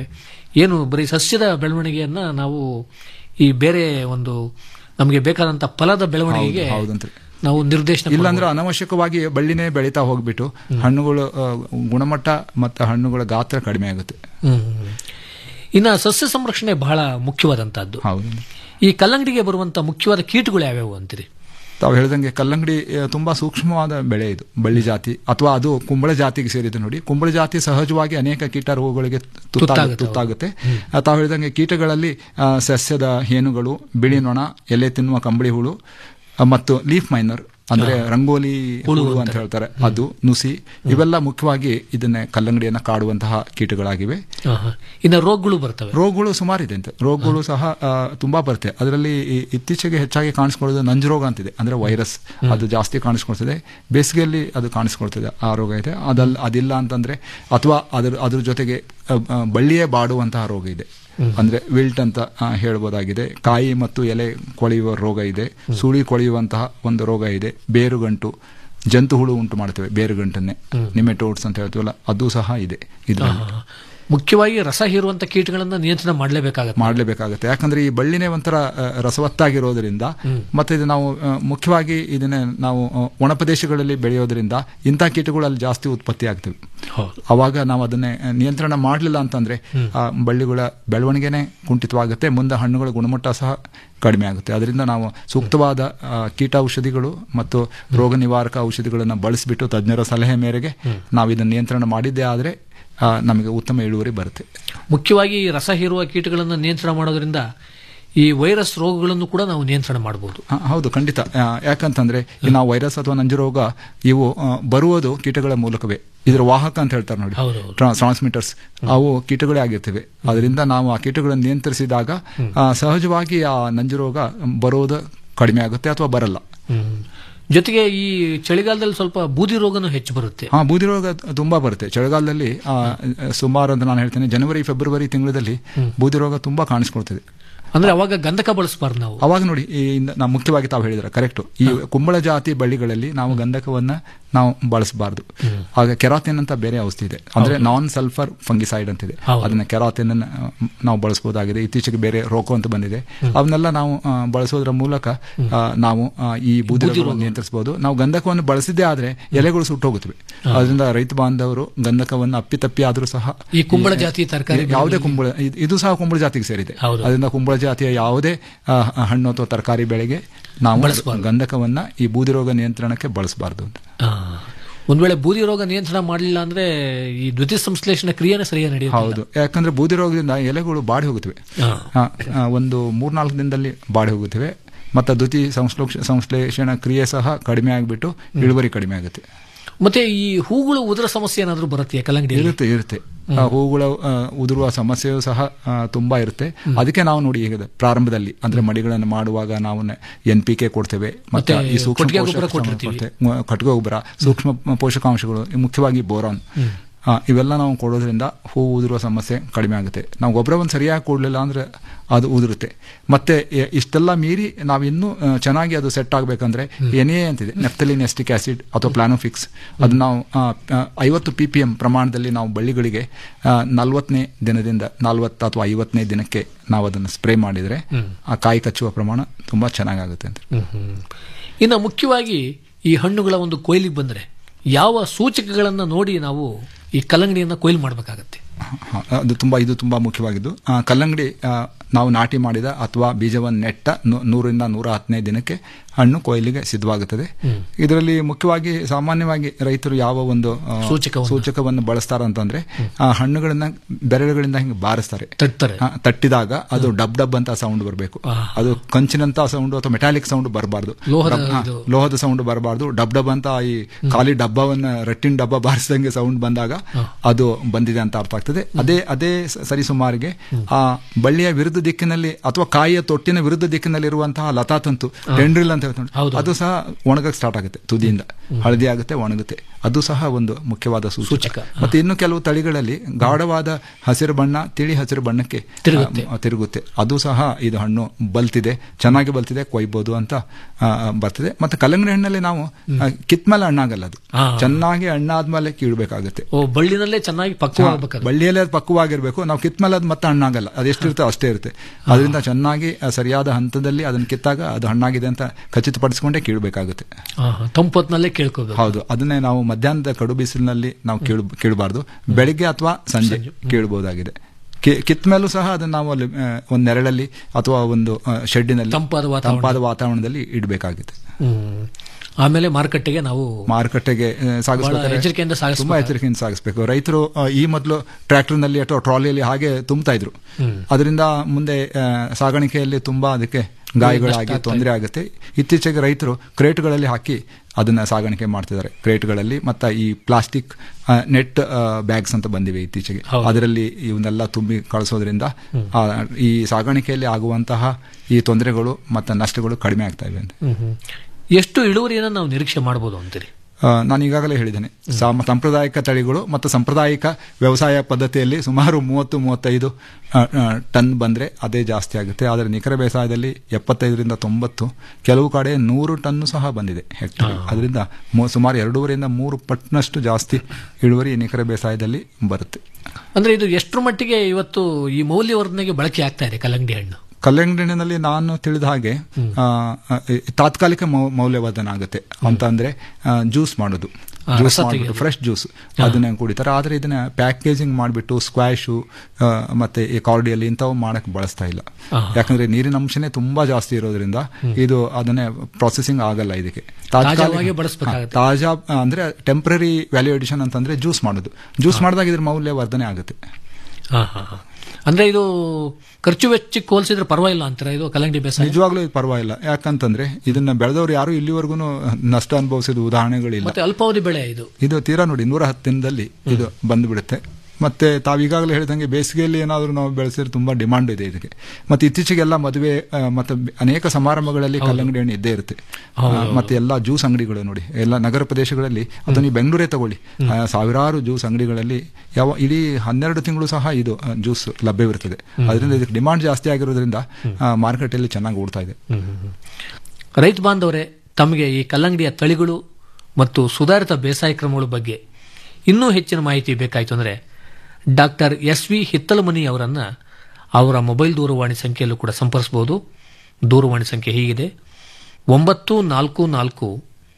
ಏನು ಬರೀ ಸಸ್ಯದ ಬೆಳವಣಿಗೆಯನ್ನ ನಾವು ಈ ಬೇರೆ ಒಂದು ನಮಗೆ ಬೇಕಾದಂತ ಫಲದ ಬೆಳವಣಿಗೆಗೆ ಹೌದು, ಹೌದಂತ್ರಿ. ನಾವು ನಿರ್ದೇಶನ ಇಲ್ಲಾಂದ್ರೆ ಅನವಶ್ಯಕವಾಗಿ ಬಳ್ಳಿನೇ ಬೆಳೀತಾ ಹೋಗ್ಬಿಟ್ಟು ಹಣ್ಣುಗಳು ಆ, ಗುಣಮಟ್ಟ ಮತ್ತೆ ಹಣ್ಣುಗಳ ಗಾತ್ರ ಕಡಿಮೆ ಆಗುತ್ತೆ ಹ್ಮ್. ಇನ್ನ ಸಸ್ಯ ಸಂರಕ್ಷಣೆ ಬಹಳ ಮುಖ್ಯವಾದಂತಹದ್ದು ಹೌದು ಈ ಕಲ್ಲಂಗಡಿಗೆ ಬರುವಂತ ಮುಖ್ಯವಾದ ಕೀಟಗಳು ಯಾವ್ಯಾವು ಅಂತೀರಿ ತಾವು ಹೇಳ್ದಂಗೆ ಕಲ್ಲಂಗಡಿ ಆ, ತುಂಬಾ ಸೂಕ್ಷ್ಮವಾದ ಬೆಳೆ ಇದು ಬಳ್ಳಿ ಜಾತಿ ಅಥವಾ ಅದು ಕುಂಬಳ ಜಾತಿಗೆ ಸೇರಿದೆ ನೋಡಿ ಕುಂಬಳ ಜಾತಿ ಸಹಜವಾಗಿ ಅನೇಕ ಕೀಟ ರೋಗಗಳಿಗೆ ತುತ್ತಾಗ- ತುತ್ತಾಗುತ್ತೆ. ತುತ್ತಾಗುತ್ತೆ ಆ, ತಾವು ಹೇಳಿದಂಗೆ ಕೀಟಗಳಲ್ಲಿ ಆ, ಸಸ್ಯದ ಹೇನುಗಳು ಬಿಳಿ ನೊಣ ಎಲೆ ತಿನ್ನುವ ಕಂಬಳಿ ಹುಳು ಆ, ಮತ್ತು ಲೀಫ್ ಮೈನರ್ ಅಂದ್ರೆ ರಂಗೋಲಿ ಹುಳು ಅಂತ ಹೇಳ್ತಾರೆ ಅದು ನುಸಿ ಇವೆಲ್ಲ ಮುಖ್ಯವಾಗಿ ಇದನ್ನೇ ಕಲ್ಲಂಗಡಿಯನ್ನ ಕಾಡುವಂತಹ ಕೀಟಗಳಾಗಿವೆ ಆಹಾ. ಇನ್ನು ರೋಗಗಳು ಬರ್ತವೆ ರೋಗಗಳು ಸುಮಾರಿದೆ ಅಂತ ರೋಗಗಳು ಸಹ ಆ, ತುಂಬಾ ಬರುತ್ತೆ ಅದರಲ್ಲಿ ಈ- ಇತ್ತೀಚೆಗೆ ಹೆಚ್ಚಾಗಿ ಕಾಣಿಸ್ಕೊಳ್ಳೋದು ನಂಜುರೋಗ ಅಂತಿದೆ ಅಂದ್ರೆ ವೈರಸ್ ಅದು ಜಾಸ್ತಿ ಕಾಣಿಸ್ಕೊಳ್ತದೆ ಬೇಸಿಗೆಯಲ್ಲಿ ಅದು ಕಾಣಿಸ್ಕೊಳ್ತದೆ ಆ ರೋಗ ಇದೆ ಅದಲ್ ಅದಿಲ್ಲ ಅಂತಂದ್ರೆ ಅಥವಾ ಅದ್ರ ಅದ್ರ ಜೊತೆಗೆ ಆ, ಆ, ಬಳ್ಳಿಯೇ ಬಾಡುವಂತಹ ರೋಗ ಇದೆ ಅಂದ್ರೆ ವಿಲ್ಟ್ ಅಂತ ಆ, ಹೇಳ್ಬೋದಾಗಿದೆ ಕಾಯಿ ಮತ್ತು ಎಲೆ ಕೊಳೆಯುವ ರೋಗ ಇದೆ ಸುಳಿ ಕೊಳೆಯುವಂತಹ ಒಂದು ರೋಗ ಇದೆ ಬೇರುಗಂಟು ಜಂತು ಹುಳು ಉಂಟು ಮಾಡ್ತೇವೆ ಬೇರುಗಂಟನ್ನೇ ನಿಮೆಟೋಡ್ಸ್ ಅಂತ ಹೇಳ್ತೀವಲ್ಲ ಅದು ಸಹ ಇದೆ ಇದರಲ್ಲಿ ಆಹಾ. ಮುಖ್ಯವಾಗಿ ರಸ ಹೀರುವಂತ ಕೀಟಗಳನ್ನ ನಿಯಂತ್ರಣ ಮಾಡಲೇಬೇಕಾಗತ್ತೆ ಮಾಡಲೇಬೇಕಾಗುತ್ತೆ ಯಾಕಂದ್ರೆ ಈ ಬಳ್ಳಿನೇ ಒಂಥರ ಆ, ರಸವತ್ತಾಗಿರೋದ್ರಿಂದ ಮತ್ತೆ ಇದು ನಾವು ಆ, ಮುಖ್ಯವಾಗಿ ಇದನ್ನ ನಾವು ಆ, ಒಣ ಪ್ರದೇಶಗಳಲ್ಲಿ ಬೆಳೆಯೋದ್ರಿಂದ ಇಂಥ ಕೀಟಗಳು ಅಲ್ಲಿ ಜಾಸ್ತಿ ಉತ್ಪತ್ತಿ ಆಗ್ತವೆ ಅವಾಗ ನಾವು ಅದನ್ನೇ ಆ, ನಿಯಂತ್ರಣ ಮಾಡಲಿಲ್ಲ ಅಂತಂದ್ರೆ ಆ ಬಳ್ಳಿಗಳ ಬೆಳವಣಿಗೆನೆ ಕುಂಠಿತವಾಗುತ್ತೆ ಮುಂದೆ ಹಣ್ಣುಗಳ ಗುಣಮಟ್ಟ ಸಹ ಕಡಿಮೆ ಆಗುತ್ತೆ ಅದರಿಂದ ನಾವು ಸೂಕ್ತವಾದ ಆ, ಕೀಟ ಔಷಧಿಗಳು ಮತ್ತು ರೋಗ ನಿವಾರಕ ಔಷಧಿಗಳನ್ನು ಬಳಸಿಬಿಟ್ಟು ತಜ್ಞರ ಸಲಹೆ ಮೇರೆಗೆ ನಾವು ಇದನ್ನು ನಿಯಂತ್ರಣ ಮಾಡಿದ್ದೇ ಆದರೆ ಆ, ನಮಗೆ ಉತ್ತಮ ಇಳುವರಿ ಬರುತ್ತೆ ಮುಖ್ಯವಾಗಿ ಈ ರಸ ಹೀರುವ ಕೀಟಗಳನ್ನ ನಿಯಂತ್ರಣ ಮಾಡೋದ್ರಿಂದ ಈ ವೈರಸ್ ರೋಗಗಳನ್ನು ಕೂಡ ನಾವು ನಿಯಂತ್ರಣ ಮಾಡಬಹುದು ಹ, ಹೌದು ಖಂಡಿತ ಆ, ಯಾಕಂತಂದ್ರೆ ಈ ನಾವು ವೈರಸ್ ಅಥವಾ ನಂಜುರೋಗ ಇವು ಆ, ಬರುವುದು ಕೀಟಗಳ ಮೂಲಕವೇ ಇದರ ವಾಹಕ ಅಂತ ಹೇಳ್ತಾರೆ ನೋಡಿ ಟ್ರಾನ್ಸ್ಮಿಟರ್ಸ್ ಅವು ಕೀಟಗಳೇ ಆಗಿರ್ತವೆ ಅದರಿಂದ ನಾವು ಆ ಕೀಟಗಳನ್ನು ನಿಯಂತ್ರಿಸಿದಾಗ ಆ, ಸಹಜವಾಗಿ ಆ ನಂಜುರೋಗ ಬರೋದು ಕಡಿಮೆ ಆಗುತ್ತೆ ಅಥವಾ ಬರಲ್ಲ ಜೊತೆಗೆ ಈ ಚಳಿಗಾಲದಲ್ಲಿ ಸ್ವಲ್ಪ ಬೂದಿ ರೋಗನೂ ಹೆಚ್ಚು ಬರುತ್ತೆ ಹಾ ಬೂದಿ ರೋಗ ತುಂಬಾ ಬರುತ್ತೆ ಚಳಿಗಾಲದಲ್ಲಿ ಆ, ಸುಮಾರು ಅಂತ ನಾನು ಹೇಳ್ತೇನೆ ಜನವರಿ ಫೆಬ್ರವರಿ ತಿಂಗಳಲ್ಲಿ ಬೂದಿ ರೋಗ ತುಂಬಾ ಕಾಣಿಸ್ಕೊಳ್ತದೆ ಅಂದ್ರೆ ಅವಾಗ ಗಂಧಕ ಬಳಸಬಾರ್ದು ನಾವು ಅವಾಗ ನೋಡಿ ಈ ಇಂದ- ನಾವು ಮುಖ್ಯವಾಗಿ ತಾವು ಹೇಳಿದ್ರೆ ಕರೆಕ್ಟ್ ಈ ಕುಂಬಳ ಜಾತಿ ಬಳ್ಳಿಗಳಲ್ಲಿ ನಾವು ಗಂಧಕವನ್ನ ನಾವು ಬಳಸಬಾರ್ದು ಆಗ ಕೆರಾತಿನ್ ಅಂತ ಬೇರೆ ಔಷಧಿ ಇದೆ ಅಂದ್ರೆ ನಾನ್ ಸಲ್ಫರ್ ಫಂಗಿಸೈಡ್ ಅಂತಿದೆ ಅದನ್ನ ಕೆರಾತಿನ್ ಅನ್ನ, ಆ, ನಾವು ಬಳಸಬಹುದಾಗಿದೆ ಇತ್ತೀಚೆಗೆ ಬೇರೆ ರೋಕೋ ಅಂತ ಬಂದಿದೆ ಅವನ್ನೆಲ್ಲ ನಾವು ಆ, ಬಳಸೋದ್ರ ಮೂಲಕ ಆ, ನಾವು ಆ, ಈ ಬೂದಿ ರೋಗವನ್ನು ನಿಯಂತ್ರಿಸಬಹುದು ನಾವು ಗಂಧಕವನ್ನು ಬಳಸಿದ್ದೇ ಆದ್ರೆ ಎಲೆಗಳು ಸುಟ್ಟೋಗುತ್ತವೆ ಅದರಿಂದ ರೈತ ಬಾಂಧವರು ಗಂಧಕವನ್ನು ಅಪ್ಪಿತಪ್ಪಿ ಆದ್ರೂ ಸಹ ಈ ಕುಂಬಳ ಜಾತಿ ತರಕಾರಿ ಯಾವುದೇ ಕುಂಬಳ ಇದು- ಇದು ಸಹ ಕುಂಬಳ ಜಾತಿಗೆ ಸೇರಿದೆ ಅದರಿಂದ ಕುಂಬಳ ಜಾತಿಯ ಯಾವುದೇ ಆ, ಹಣ್ಣು ಅಥವಾ ತರಕಾರಿ ಬೆಳೆಗೆ ನಾವು ಗಂಧಕವನ್ನ ಈ ಬೂದಿ ರೋಗ ನಿಯಂತ್ರಣಕ್ಕೆ ಬಳಸಬಾರದು ಅಂತ ಆ, ಒಂದ್ ವೇಳೆ ಬೂದಿ ರೋಗ ನಿಯಂತ್ರಣ ಮಾಡಲಿಲ್ಲ ಅಂದ್ರೆ ಈ ದ್ವಿತೀಯ ಸಂಶ್ಲೇಷಣೆ ಕ್ರಿಯೆನೇ ಸರಿಯಾಗಿ ನಡೆಯುತ್ತೆ ಹೌದು ಯಾಕಂದ್ರೆ ಬೂದಿ ರೋಗದಿಂದ ಎಲೆಗಳು ಬಾಡಿ ಹೋಗುತ್ತವೆ ಹಾ. ಆ, ಆ, ಒಂದು ಮೂರ್ನಾಲ್ಕು ದಿನದಲ್ಲಿ ಬಾಡಿ ಹೋಗುತ್ತವೆ ಮತ್ತು ದ್ವಿತೀಯ ಸಂಶ್ಲೇಷ ಸಂಶ್ಲೇಷಣ ಕ್ರಿಯೆ ಸಹ ಕಡಿಮೆ ಆಗಿಬಿಟ್ಟು ಇಳುವರಿ ಕಡಿಮೆ ಆಗುತ್ತೆ ಮತ್ತೆ ಈ ಹೂಗಳು ಉದರ ಸಮಸ್ಯೆ ಏನಾದ್ರೂ ಬರುತ್ತೆ ಕಲ್ಲಂಗಡಿ ಇರುತ್ತೆ ಇರುತ್ತೆ ಆ, ಹೂಗಳ ಆ, ಉದುರುವ ಸಮಸ್ಯೆಯೂ ಸಹ ಆ, ತುಂಬಾ ಇರುತ್ತೆ ಅದಕ್ಕೆ ನಾವು ನೋಡಿ ಈಗ ಪ್ರಾರಂಭದಲ್ಲಿ ಅಂದ್ರೆ ಮಡಿಗಳನ್ನು ಮಾಡುವಾಗ ನಾವು ಎನ್ ಪಿ ಕೆ ಕೊಡ್ತೇವೆ ಮತ್ತೆ ಮತ್ತೆ ಈ ಸೂಕ್ಷ್ಮ ಕೊಟ್ಟಿಗೆ ಗೊಬ್ಬರ ಪೋಷಕಾಂಶ ಕೊಟ್ಟಿರ್ತೀವಿ. ಕೊಡ್ತೇವೆ. ಮ- ಕಟ್ಟಿಗೆ ಗೊಬ್ಬರ ಸೂಕ್ಷ್ಮ ಪೋಷಕಾಂಶಗಳು ಮುಖ್ಯವಾಗಿ ಬೋರಾನ್ ಆ, ಇವೆಲ್ಲ ನಾವು ಕೊಡೋದ್ರಿಂದ ಹೂ ಉದುರುವ ಸಮಸ್ಯೆ ಕಡಿಮೆ ಆಗುತ್ತೆ ನಾವು ಗೊಬ್ಬರವನ್ನು ಸರಿಯಾಗಿ ಕೊಡಲಿಲ್ಲ ಅಂದ್ರೆ ಅದು ಉದುರುತ್ತೆ ಮತ್ತೆ ಎ- ಇಷ್ಟೆಲ್ಲ ಮೀರಿ ನಾವು ಇನ್ನೂ ಆ, ಚೆನ್ನಾಗಿ ಅದು ಸೆಟ್ ಆಗಬೇಕಂದ್ರೆ ಎನ್ ಎ ಅಂತಿದೆ ನೆಫ್ತಲಿನ್ ಎಸ್ಟಿಕ್ ಆಸಿಡ್ ಅಥವಾ ಪ್ಲಾನೋಫಿಕ್ಸ್ ಅದು ನಾವು ಆ, ಆ, ಐವತ್ತು ಪಿ ಪಿ ಎಂ ಪ್ರಮಾಣದಲ್ಲಿ ನಾವು ಬಳ್ಳಿಗಳಿಗೆ ನಲ್ವತ್ತನೇ ದಿನದಿಂದ ನಲ್ವತ್ತು ಅಥವಾ ಐವತ್ತನೇ ದಿನಕ್ಕೆ ನಾವು ಅದನ್ನು ಸ್ಪ್ರೇ ಮಾಡಿದರೆ ಆ ಕಾಯಿ ಕಚ್ಚುವ ಪ್ರಮಾಣ ತುಂಬಾ ಚೆನ್ನಾಗಾಗುತ್ತೆ ಅಂತ ಇನ್ನು ಮುಖ್ಯವಾಗಿ ಈ ಹಣ್ಣುಗಳ ಒಂದು ಕೊಯ್ಲಿಗೆ ಬಂದ್ರೆ ಯಾವ ಸೂಚಕಗಳನ್ನ ನೋಡಿ ನಾವು ಈ ಕಲ್ಲಂಗಡಿಯನ್ನ ಕೊಯ್ಲು ಮಾಡಬೇಕಾಗತ್ತೆ ಹ, ಅದು ತುಂಬಾ ಇದು ತುಂಬಾ ಮುಖ್ಯವಾಗಿದ್ದು ಆ, ಕಲ್ಲಂಗಡಿ ಆ, ನಾವು ನಾಟಿ ಮಾಡಿದ ಅಥವಾ ಬೀಜವನ್ನು ನೆಟ್ಟ ನೂ- ನೂರಿಂದ ನೂರ ಹತ್ತನೇ ದಿನಕ್ಕೆ ಹಣ್ಣು ಕೊಯ್ಲಿಗೆ ಸಿದ್ಧವಾಗುತ್ತದೆ ಇದರಲ್ಲಿ ಮುಖ್ಯವಾಗಿ ಸಾಮಾನ್ಯವಾಗಿ ರೈತರು ಯಾವ ಒಂದು ಆ, ಸೂಚಕವನ್ನ. ಸೂಚಕವನ್ನು ಬಳಸ್ತಾರ ಅಂತಂದ್ರೆ ಆ ಹಣ್ಣುಗಳನ್ನ ಬೆರಳುಗಳಿಂದ ಹಿಂಗೆ ಬಾರಿಸ್ತಾರೆ ತಟ್ತಾರೆ ಆ, ತಟ್ಟಿದಾಗ ಅದು ಡಬ್ ಡಬ್ ಅಂತ ಸೌಂಡ್ ಬರಬೇಕು ಅದು ಕಂಚಿನಂತ ಸೌಂಡ್ ಅಥವಾ ಮೆಟಾಲಿಕ್ ಸೌಂಡ್ ಬರಬಾರ್ದು ಲೋಹದ ಇದು. ಲೋಹದ ಸೌಂಡ್ ಬರಬಾರ್ದು ಡಬ್ ಡಬ್ ಅಂತ ಈ ಖಾಲಿ ಡಬ್ಬವನ್ನ ರಟ್ಟಿನ ಡಬ್ಬ ಬಾರಿಸಿದಂಗೆ ಸೌಂಡ್ ಬಂದಾಗ ಅದು ಬಂದಿದೆ ಅಂತ ಅರ್ಥ ಆಗ್ತದೆ ಅದೇ ಅದೇ ಸ- ಸರಿಸುಮಾರಿಗೆ ಆ ಬಳ್ಳಿಯ ವಿರುದ್ಧ ದಿಕ್ಕಿನಲ್ಲಿ ಅಥವಾ ಕಾಯಿಯ ತೊಟ್ಟಿನ ವಿರುದ್ಧ ದಿಕ್ಕಿನಲ್ಲಿ ಇರುವಂತಹ ಲತಾತಂತು ಟೆಂಡ್ರಿಲ್ ಅಂತ ಹೇಳ್ತಾರೆ ನೋಡಿ. ಅದು ಸಹ ಒಣಗಕ್ಕೆ ಸ್ಟಾರ್ಟ್ ಆಗುತ್ತೆ ತುದಿಯಿಂದ ಹಳದಿ ಆಗುತ್ತೆ ಒಣಗುತ್ತೆ ಅದು ಸಹ ಒಂದು ಮುಖ್ಯವಾದ ಸೂಚಕ ಮತ್ತೆ ಇನ್ನು ಕೆಲವು ತಳಿಗಳಲ್ಲಿ ಗಾಢವಾದ ಹಸಿರು ಬಣ್ಣ ತಿಳಿ ಹಸಿರು ಬಣ್ಣಕ್ಕೆ ತಿರುಗುತ್ತೆ. ಆ, ತಿರುಗುತ್ತೆ ಅದು ಸಹ ಇದು ಹಣ್ಣು ಬಲ್ತಿದೆ ಚೆನ್ನಾಗಿ ಬಲ್ತಿದೆ ಕೊಯ್ಬೋದು ಅಂತ ಆ, ಬರ್ತದೆ ಮತ್ತೆ ಕಲ್ಲಂಗಡಿ ಹಣ್ಣಲ್ಲಿ ನಾವು ಆ, ಕಿತ್ಮೇಲೆ ಹಣ್ಣಾಗಲ್ಲ ಅದು ಆ. ಚೆನ್ನಾಗಿ ಹಣ್ಣಾದ್ಮೇಲೆ ಕೀಳ್ಬೇಕಾಗುತ್ತೆ ಓ ಬಳ್ಳಿನಲ್ಲೇ ಚೆನ್ನಾಗಿ ಪಕ್ವವಾಗಬೇಕು ಬಳ್ಳಿಯಲ್ಲೇ ಅದು ಪಕ್ವವಾಗಿರ್ಬೇಕು ನಾವು ಕಿತ್ಮೇಲೆ ಅದು ಮತ್ತೆ ಹಣ್ಣಾಗಲ್ಲ ಅದು ಎಷ್ಟಿರುತ್ತೆ ಅಷ್ಟೇ ಇರುತ್ತೆ ಅದರಿಂದ ಚೆನ್ನಾಗಿ ಆ, ಸರಿಯಾದ ಹಂತದಲ್ಲಿ ಅದನ್ನು ಕಿತ್ತಾಗ ಅದು ಹಣ್ಣಾಗಿದೆ ಅಂತ ಖಚಿತಪಡಿಸಿಕೊಂಡೇ ಕೀಳ್ಬೇಕಾಗುತ್ತೆ ತಂಪೊತ್ನಲ್ಲೇ ಕೇಳ್ಕೋಬೇಕು ಹೌದು ಅದನ್ನೇ ನಾವು ಮಧ್ಯಾಹ್ನದ ಕಡು ಬಿಸಿಲಿನಲ್ಲಿ ನಾವು ಕೀಳು ಕೀಳಬಾರ್ದು ಬೆಳಿಗ್ಗೆ ಅಥವಾ ಸಂಜೆ ಕೀಳ್ಬೋದಾಗಿದೆ ಕಿ- ಕಿತ್ತ ಮೇಲೂ ಸಹ ಅದನ್ನ ನಾವು ಅಲ್ಲಿ ಆ, ಒಂದು ನೆರಳಲ್ಲಿ ಅಥವಾ ಒಂದು ಶೆಡ್ಡಿನಲ್ಲಿ ತಂಪಾದ ವಾತಾವರಣ. ತಂಪಾದ ವಾತಾವರಣದಲ್ಲಿ ಇಡಬೇಕಾಗುತ್ತೆ ಹ್ಮ್. ಆಮೇಲೆ ಮಾರುಕಟ್ಟೆಗೆ ನಾವು ಮಾರುಕಟ್ಟೆಗೆ ಆ, ಸಾಗಿಸ್ಬೇಕಾದ್ರೆ ಬಹಳ ಎಚ್ಚರಿಕೆಯಿಂದ ಸಾಗಿಸ್ಬೇಕು. ತುಂಬಾ ಎಚ್ಚರಿಕೆಯಿಂದ ಸಾಗಿಸಬೇಕು ರೈತರು ಆ, ಈ ಮೊದಲು ಟ್ರ್ಯಾಕ್ಟರ್ನಲ್ಲಿ ಅಥವಾ ಟ್ರಾಲಿಯಲ್ಲಿ ಹಾಗೆ ತುಂಬ್ತಾ ಇದ್ರು ಹ್ಮ್. ಅದರಿಂದ ಮುಂದೆ ಆ, ಸಾಗಾಣಿಕೆಯಲ್ಲಿ ತುಂಬಾ ಅದಕ್ಕೆ ಗಾಯಗಳಾಗಿ ನಷ್ಟ ಆಗ್ತಾ ತೊಂದರೆ ಆಗುತ್ತೆ ಇತ್ತೀಚೆಗೆ ರೈತರು ಕ್ರೇಟ್ಗಳಲ್ಲಿ ಹಾಕಿ ಅದನ್ನ ಸಾಗಾಣಿಕೆ ಮಾಡ್ತಿದ್ದಾರೆ ಕ್ರೇಟ್ಗಳಲ್ಲಿ ಮತ್ತೆ ಈ ಪ್ಲಾಸ್ಟಿಕ್ ನೆಟ್ ಬ್ಯಾಗ್ಸ್ ಅಂತ ಬಂದಿವೆ ಇತ್ತೀಚೆಗೆ ಹೌದು. ಅದರಲ್ಲಿ ಇವನ್ನೆಲ್ಲ ತುಂಬಿ ಕಳಿಸೋದ್ರಿಂದ ಹ್ಮ್. ಆ, ಈ ಸಾಗಾಣಿಕೆಯಲ್ಲಿ ಆಗುವಂತಹ ಈ ತೊಂದರೆಗಳು ಮತ್ತು ನಷ್ಟಗಳು ಕಡಿಮೆ ಆಗ್ತಾ ಇವೆ ಅಂತ ಹ್ಮ್, ಹ್ಮ್. ಎಷ್ಟು ಇಳುವರಿಯನ್ನು ನಾವು ನಿರೀಕ್ಷೆ ಮಾಡಬಹುದು ಅಂತೀರಿ ಆ, ನಾನು ಈಗಾಗಲೇ ಹೇಳಿದ್ದೇನೆ ಸಾಮ- ಸಾಂಪ್ರದಾಯಿಕ ತಳಿಗಳು ಮತ್ತು ಸಾಂಪ್ರದಾಯಿಕ ವ್ಯವಸಾಯ ಪದ್ಧತಿಯಲ್ಲಿ ಸುಮಾರು ಮೂವತ್ತು ಮೂವತ್ತೈದು ಆ, ಆ, ಟನ್ ಬಂದ್ರೆ ಅದೇ ಜಾಸ್ತಿ ಆಗುತ್ತೆ ಆದರೆ ನಿಖರ ಬೇಸಾಯದಲ್ಲಿ ಎಪ್ಪತ್ತೈದರಿಂದ ತೊಂಬತ್ತು ಕೆಲವು ಕಡೆ ನೂರು ಟನ್ ಸಹ ಬಂದಿದೆ ಹೆಕ್ಟರ್ ಅದರಿಂದ ಮು- ಸುಮಾರು ಎರಡೂವರೆಯಿಂದ ಮೂರು ಪಟ್ನಷ್ಟು ಜಾಸ್ತಿ ಇಳುವರಿ ನಿಖರ ಬೇಸಾಯದಲ್ಲಿ ಬರುತ್ತೆ ಅಂದ್ರೆ ಇದು ಎಷ್ಟರ ಮಟ್ಟಿಗೆ ಇವತ್ತು ಈ ಮೌಲ್ಯವರ್ಧನೆಗೆ ಬಳಕೆ ಆಗ್ತಾ ಇದೆ ಕಲ್ಲಂಗಡಿ ಹಣ್ಣು ಕಲ್ಲಂಗಡಿನಲ್ಲಿ ನಾನು ತಿಳಿದ ಹಾಗೆ ಆ, ಆ, ತಾತ್ಕಾಲಿಕ ಮೌ- ಮೌಲ್ಯವರ್ಧನೆ ಆಗುತ್ತೆ ಅಂತ ಅಂದ್ರೆ ಜ್ಯೂಸ್ ಮಾಡೋದು ಆ, ಜ್ಯೂಸ್ ರಸ ಮಾಡಿಬಿಟ್ಟು ತೆಗೆಯೋದು. ಫ್ರೆಶ್ ಜ್ಯೂಸ್ ಅದನ್ನ ಕುಡಿತಾರೆ ಆದ್ರೆ ಇದನ್ನ ಪ್ಯಾಕೇಜಿಂಗ್ ಮಾಡಿಬಿಟ್ಟು ಸ್ಕ್ವಾಶು ಮತ್ತೆ ಈ ಕಾರ್ಡಿಯಲ್ಲಿ ಇಂಥವು ಮಾಡಕ್ ಬಳಸ್ತಾ ಇಲ್ಲ ಆ. ಯಾಕಂದ್ರೆ ನೀರಿನ ಅಂಶನೇ ತುಂಬಾ ಜಾಸ್ತಿ ಇರೋದ್ರಿಂದ ಇದು ಅದನ್ನೇ ಪ್ರೊಸೆಸಿಂಗ್ ಆಗಲ್ಲ ಇದಕ್ಕೆ ತಾಜಾವಾಗೇ ಬಳಸ್ಬೇಕಾಗತ್ತೆ. ಹಾ, ತಾಜಾ ಆ, ಅಂದ್ರೆ ಟೆಂಪರರಿ ವ್ಯಾಲ್ಯೂ ಎಡಿಷನ್ ಅಂತಂದ್ರೆ ಜ್ಯೂಸ್ ಮಾಡೋದು ಜ್ಯೂಸ್ ಮಾಡಿದಾಗ ಇದ್ರ ಮೌಲ್ಯವರ್ಧನೆ ಆಗುತ್ತೆ ಹಾ, ಹಾ, ಹಾ. ಅಂದ್ರೆ ಇದು ಖರ್ಚು ವೆಚ್ಚಕ್ಕೆ ಹೋಲಿಸಿದ್ರೆ ಪರವಾಗಿಲ್ಲ ಅಂತೀರಾ ಇದು ಕಲ್ಲಂಗಡಿ ಬೇಸಾಯ ನಿಜವಾಗ್ಲೂ ಇದು ಪರವಾಗಿಲ್ಲ ಯಾಕಂತಂದ್ರೆ ಇದನ್ನ ಬೆಳೆದವರು ಯಾರು ಇಲ್ಲಿವರೆಗೂ ನಷ್ಟ ಅನುಭವಿಸಿದ ಉದಾಹರಣೆಗಳಿಲ್ಲ ಮತ್ತೆ ಅಲ್ಪಾವಧಿ ಬೆಳೆ ಇದು ಇದು ತೀರಾ ನೋಡಿ ನೂರ ಹತ್ತು ದಿನದಲ್ಲಿ ಇದು ಬಂದ್ಬಿಡುತ್ತೆ ಮತ್ತೆ ತಾವು ಈಗಾಗಲೇ ಹೇಳಿದಂಗೆ ಬೇಸಿಗೆಯಲ್ಲಿ ಏನಾದರೂ ನಾವು ಬೆಳೆಸಿದ್ರೆ ತುಂಬಾ ಡಿಮಾಂಡ್ ಇದೆ ಇದಕ್ಕೆ ಮತ್ತೆ ಇತ್ತೀಚೆಗೆಲ್ಲ ಮದುವೆ ಆ, ಮತ್ತೆ ಅನೇಕ ಸಮಾರಂಭಗಳಲ್ಲಿ ಕಲ್ಲಂಗಡಿ ಹಣ್ಣು ಇದ್ದೇ ಇರುತ್ತೆ ಆ, ಹೌದು. ಮತ್ತೆ ಎಲ್ಲ ಜ್ಯೂಸ್ ಅಂಗಡಿಗಳು ನೋಡಿ ಎಲ್ಲ ನಗರ ಪ್ರದೇಶಗಳಲ್ಲಿ ಅಥವಾ ನೀವು ಬೆಂಗಳೂರೇ ತಗೊಳ್ಳಿ ಆ, ಸಾವಿರಾರು ಜ್ಯೂಸ್ ಅಂಗಡಿಗಳಲ್ಲಿ ಯಾವ ಇಡೀ ಹನ್ನೆರಡು ತಿಂಗಳು ಸಹ ಇದು ಆ, ಜ್ಯೂಸ್ ಲಭ್ಯವಿರುತ್ತದೆ ಅದರಿಂದ ಇದಕ್ಕೆ ಡಿಮಾಂಡ್ ಜಾಸ್ತಿ ಆಗಿರೋದ್ರಿಂದ ಮಾರುಕಟ್ಟೆಯಲ್ಲಿ ಚೆನ್ನಾಗಿ ಓಡ್ತಾ ಇದೆ ಹ್ಮ್, ಹ್ಮ್, ಹ್ಮ್. ರೈತ ಬಾಂಧವರೇ ತಮಗೆ ಈ ಕಲ್ಲಂಗಡಿಯ ತಳಿಗಳು ಮತ್ತು ಸುಧಾರಿತ ಬೇಸಾಯ ಕ್ರಮಗಳ ಬಗ್ಗೆ ಇನ್ನೂ ಹೆಚ್ಚಿನ ಮಾಹಿತಿ ಬೇಕಾಯಿತು ಅಂದರೆ ಡಾಕ್ಟರ್ ಎಸ್ ವಿ ಹಿತ್ತಲಮನಿ ಅವರನ್ನು ಅವರ ಮೊಬೈಲ್ ದೂರವಾಣಿ ಸಂಖ್ಯೆಯಲ್ಲೂ ಕೂಡ ಸಂಪರ್ಸಬಹುದು ದೂರವಾಣಿ ಸಂಖ್ಯೆ ಹೀಗಿದೆ ಒಂಬತ್ತು ನಾಲ್ಕು ನಾಲ್ಕು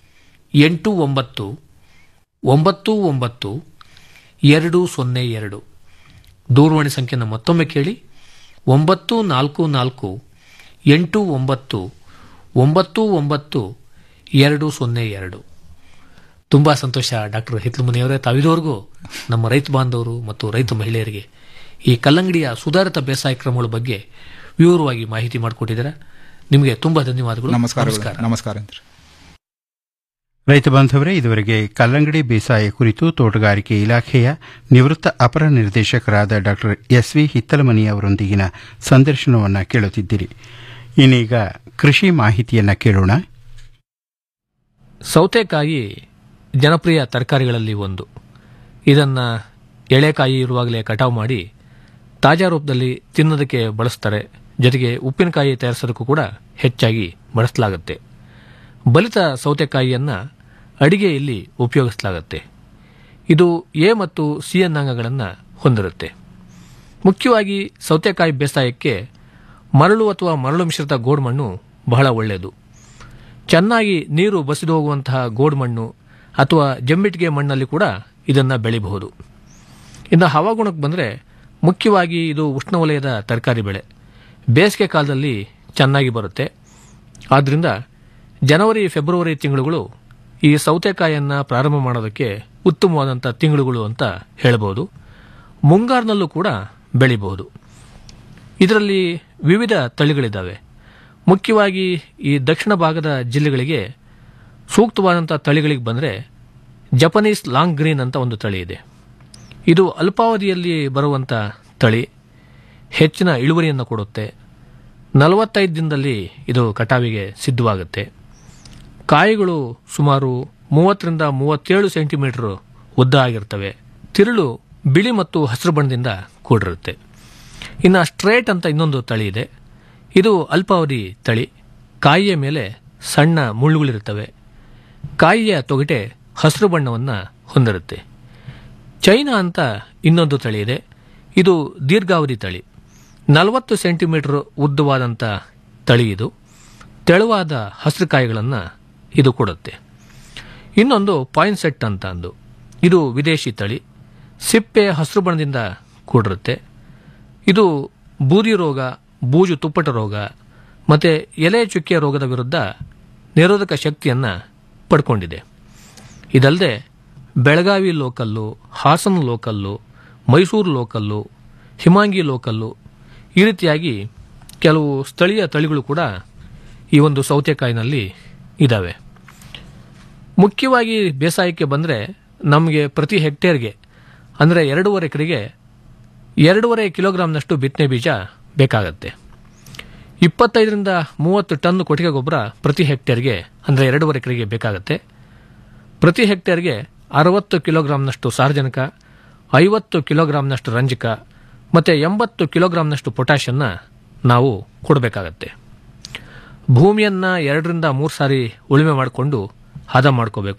ಎಂಟು ಒಂಬತ್ತು ಒಂಬತ್ತು ಒಂಬತ್ತು ಎರಡು ಸೊನ್ನೆ ಎರಡು ದೂರವಾಣಿ ಸಂಖ್ಯೆಯನ್ನು ಮತ್ತೊಮ್ಮೆ ಕೇಳಿ ಒಂಬತ್ತು ನಾಲ್ಕು ನಾಲ್ಕು ಎಂಟು ಒಂಬತ್ತು ಒಂಬತ್ತು ಒಂಬತ್ತು ಎರಡು ಸೊನ್ನೆ ಎರಡು ತುಂಬಾ ಸಂತೋಷ ಡಾಕ್ಟರ್ ಹಿತ್ಲುಮನಿಯವರೇ ತಾವಿದವರೆಗೂ ನಮ್ಮ ರೈತ ಬಾಂಧವರು ಮತ್ತು ರೈತ ಮಹಿಳೆಯರಿಗೆ ಈ ಕಲ್ಲಂಗಡಿಯ ಸುಧಾರಿತ ಬೇಸಾಯ ಕ್ರಮಗಳ ಬಗ್ಗೆ ವಿವರವಾಗಿ ಮಾಹಿತಿ ಮಾಡಿಕೊಟ್ಟಿದ್ದೀರಾ ನಿಮಗೆ ತುಂಬಾ ಧನ್ಯವಾದಗಳು ನಮಸ್ಕಾರ ನಮಸ್ಕಾರ ಅಂತ ರೈತ ಬಾಂಧವರೇ ಇದುವರೆಗೆ ಕಲ್ಲಂಗಡಿ ಬೇಸಾಯ ಕುರಿತು ತೋಟಗಾರಿಕೆ ಇಲಾಖೆಯ ನಿವೃತ್ತ ಅಪರ ನಿರ್ದೇಶಕರಾದ ಡಾಕ್ಟರ್ ಎಸ್ ವಿ ಹಿತ್ತಲಮನಿ ಅವರೊಂದಿಗಿನ ಸಂದರ್ಶನವನ್ನು ಕೇಳುತ್ತಿದ್ದೀರಿ ಇನ್ನೀಗ ಕೃಷಿ ಮಾಹಿತಿಯನ್ನ ಕೇಳೋಣ ಸೌತೆಕಾಯಿ ಜನಪ್ರಿಯ ತರಕಾರಿಗಳಲ್ಲಿ ಒಂದು ಇದನ್ನು ಎಳೆಕಾಯಿ ಇರುವಾಗಲೇ ಕಟಾವು ಮಾಡಿ ತಾಜಾ ರೂಪದಲ್ಲಿ ತಿನ್ನೋದಕ್ಕೆ ಬಳಸ್ತಾರೆ ಜೊತೆಗೆ ಉಪ್ಪಿನಕಾಯಿ ತಯಾರಿಸೋದಕ್ಕೂ ಕೂಡ ಹೆಚ್ಚಾಗಿ ಬಳಸಲಾಗುತ್ತೆ ಬಲಿತ ಸೌತೆಕಾಯಿಯನ್ನು ಅಡಿಗೆಯಲ್ಲಿ ಉಪಯೋಗಿಸಲಾಗುತ್ತೆ ಇದು ಎ ಮತ್ತು ಸಿ ಅನ್ನಾಂಗಗಳನ್ನು ಹೊಂದಿರುತ್ತೆ ಮುಖ್ಯವಾಗಿ ಸೌತೆಕಾಯಿ ಬೇಸಾಯಕ್ಕೆ ಮರಳು ಅಥವಾ ಮರಳು ಮಿಶ್ರಿತ ಗೋಡ್ಮಣ್ಣು ಬಹಳ ಒಳ್ಳೆಯದು ಚೆನ್ನಾಗಿ ನೀರು ಬಸಿದು ಹೋಗುವಂತಹ ಗೋಡ್ಮಣ್ಣು ಅಥವಾ ಜಂಬಿಟ್ಟಿಗೆ ಮಣ್ಣಲ್ಲಿ ಕೂಡ ಇದನ್ನು ಬೆಳಿಬಹುದು ಇನ್ನು ಹವಾಗುಣಕ್ಕೆ ಬಂದರೆ ಮುಖ್ಯವಾಗಿ ಇದು ಉಷ್ಣವಲಯದ ತರಕಾರಿ ಬೆಳೆ ಬೇಸಿಗೆ ಕಾಲದಲ್ಲಿ ಚೆನ್ನಾಗಿ ಬರುತ್ತೆ ಆದ್ದರಿಂದ ಜನವರಿ ಫೆಬ್ರವರಿ ತಿಂಗಳುಗಳು ಈ ಸೌತೆಕಾಯಿಯನ್ನು ಪ್ರಾರಂಭ ಮಾಡೋದಕ್ಕೆ ಉತ್ತಮವಾದಂಥ ತಿಂಗಳುಗಳು ಅಂತ ಹೇಳ್ಬೋದು ಮುಂಗಾರಿನಲ್ಲೂ ಕೂಡ ಬೆಳಿಬಹುದು ಇದರಲ್ಲಿ ವಿವಿಧ ತಳಿಗಳಿದ್ದಾವೆ ಮುಖ್ಯವಾಗಿ ಈ ದಕ್ಷಿಣ ಭಾಗದ ಜಿಲ್ಲೆಗಳಿಗೆ ಸೂಕ್ತವಾದಂಥ ತಳಿಗಳಿಗೆ ಬಂದರೆ ಜಪನೀಸ್ ಲಾಂಗ್ ಗ್ರೀನ್ ಅಂತ ಒಂದು ತಳಿ ಇದೆ ಇದು ಅಲ್ಪಾವಧಿಯಲ್ಲಿ ಬರುವಂಥ ತಳಿ ಹೆಚ್ಚಿನ ಇಳುವರಿಯನ್ನು ಕೊಡುತ್ತೆ ನಲವತ್ತೈದು ದಿನದಲ್ಲಿ ಇದು ಕಟಾವಿಗೆ ಸಿದ್ಧವಾಗುತ್ತೆ ಕಾಯಿಗಳು ಸುಮಾರು ಮೂವತ್ತರಿಂದ ಮೂವತ್ತೇಳು ಸೆಂಟಿಮೀಟರ್ ಉದ್ದ ಆಗಿರ್ತವೆ ತಿರುಳು ಬಿಳಿ ಮತ್ತು ಹಸಿರು ಬಣ್ಣದಿಂದ ಕೂಡಿರುತ್ತೆ ಇನ್ನು ಸ್ಟ್ರೇಟ್ ಅಂತ ಇನ್ನೊಂದು ತಳಿ ಇದೆ ಇದು ಅಲ್ಪಾವಧಿ ತಳಿ ಕಾಯಿಯ ಮೇಲೆ ಸಣ್ಣ ಮುಳ್ಳುಗಳಿರ್ತವೆ ಕಾಯಿಯ ತೊಗಟೆ ಹಸಿರು ಬಣ್ಣವನ್ನು ಹೊಂದಿರುತ್ತೆ ಚೈನಾ ಅಂತ ಇನ್ನೊಂದು ತಳಿ ಇದೆ ಇದು ದೀರ್ಘಾವಧಿ ತಳಿ ನಲವತ್ತು ಸೆಂಟಿಮೀಟರ್ ಉದ್ದವಾದಂಥ ತಳಿ ಇದು ತೆಳುವಾದ ಹಸಿರು ಕಾಯಿಗಳನ್ನು ಇದು ಕೊಡುತ್ತೆ ಇನ್ನೊಂದು ಪಾಯಿನ್ಸೆಟ್ ಅಂತ ಅಂದು ಇದು ವಿದೇಶಿ ತಳಿ ಸಿಪ್ಪೆ ಹಸಿರು ಬಣ್ಣದಿಂದ ಕೂಡಿರುತ್ತೆ ಇದು ಬೂದಿ ರೋಗ ಬೂಜು ತುಪ್ಪಟ ರೋಗ ಮತ್ತು ಎಲೆ ಚುಕ್ಕೆ ರೋಗದ ವಿರುದ್ಧ ನಿರೋಧಕ ಶಕ್ತಿಯನ್ನು ಪಡ್ಕೊಂಡಿದೆ ಇದಲ್ಲದೆ Belagavi local Hassan local Mysuru local Himangi local ಈ ರೀತಿಯಾಗಿ ಕೆಲವು ಸ್ಥಳೀಯ ತಳಿಗಳು ಕೂಡ ಈ ಒಂದು ಸೌತೆಕಾಯಿನಲ್ಲಿ ಇದ್ದಾವೆ ಮುಖ್ಯವಾಗಿ ಬೇಸಾಯಕ್ಕೆ ಬಂದರೆ ನಮಗೆ ಪ್ರತಿ ಹೆಕ್ಟೇರ್ಗೆ ಅಂದರೆ ಎರಡೂವರೆ ಎಕರೆಗೆ ಎರಡೂವರೆ ಕಿಲೋಗ್ರಾಮ್ನಷ್ಟು ಬಿತ್ತನೆ ಬೀಜ ಬೇಕಾಗತ್ತೆ ಇಪ್ಪತ್ತೈದರಿಂದ ಮೂವತ್ತು ಟನ್ ಕೊಟ್ಟಿಗೆ ಗೊಬ್ಬರ ಪ್ರತಿ ಹೆಕ್ಟೇರ್ಗೆ ಅಂದರೆ ಎರಡೂವರೆ ಎಕರೆಗೆ ಬೇಕಾಗತ್ತೆ ಪ್ರತಿ ಹೆಕ್ಟೇರ್ಗೆ ಅರವತ್ತು ಕಿಲೋಗ್ರಾಮ್ನಷ್ಟು ಸಾರಜನಕ ಐವತ್ತು ಕಿಲೋಗ್ರಾಮ್ನಷ್ಟು ರಂಜಕ ಮತ್ತು ಎಂಬತ್ತು ಕಿಲೋಗ್ರಾಮ್ನಷ್ಟು ಪೊಟ್ಯಾಷನ್ನ ನಾವು ಕೊಡಬೇಕಾಗತ್ತೆ ಭೂಮಿಯನ್ನು ಎರಡರಿಂದ ಮೂರು ಸಾರಿ ಉಳುಮೆ ಮಾಡಿಕೊಂಡು ಹದ ಮಾಡ್ಕೋಬೇಕು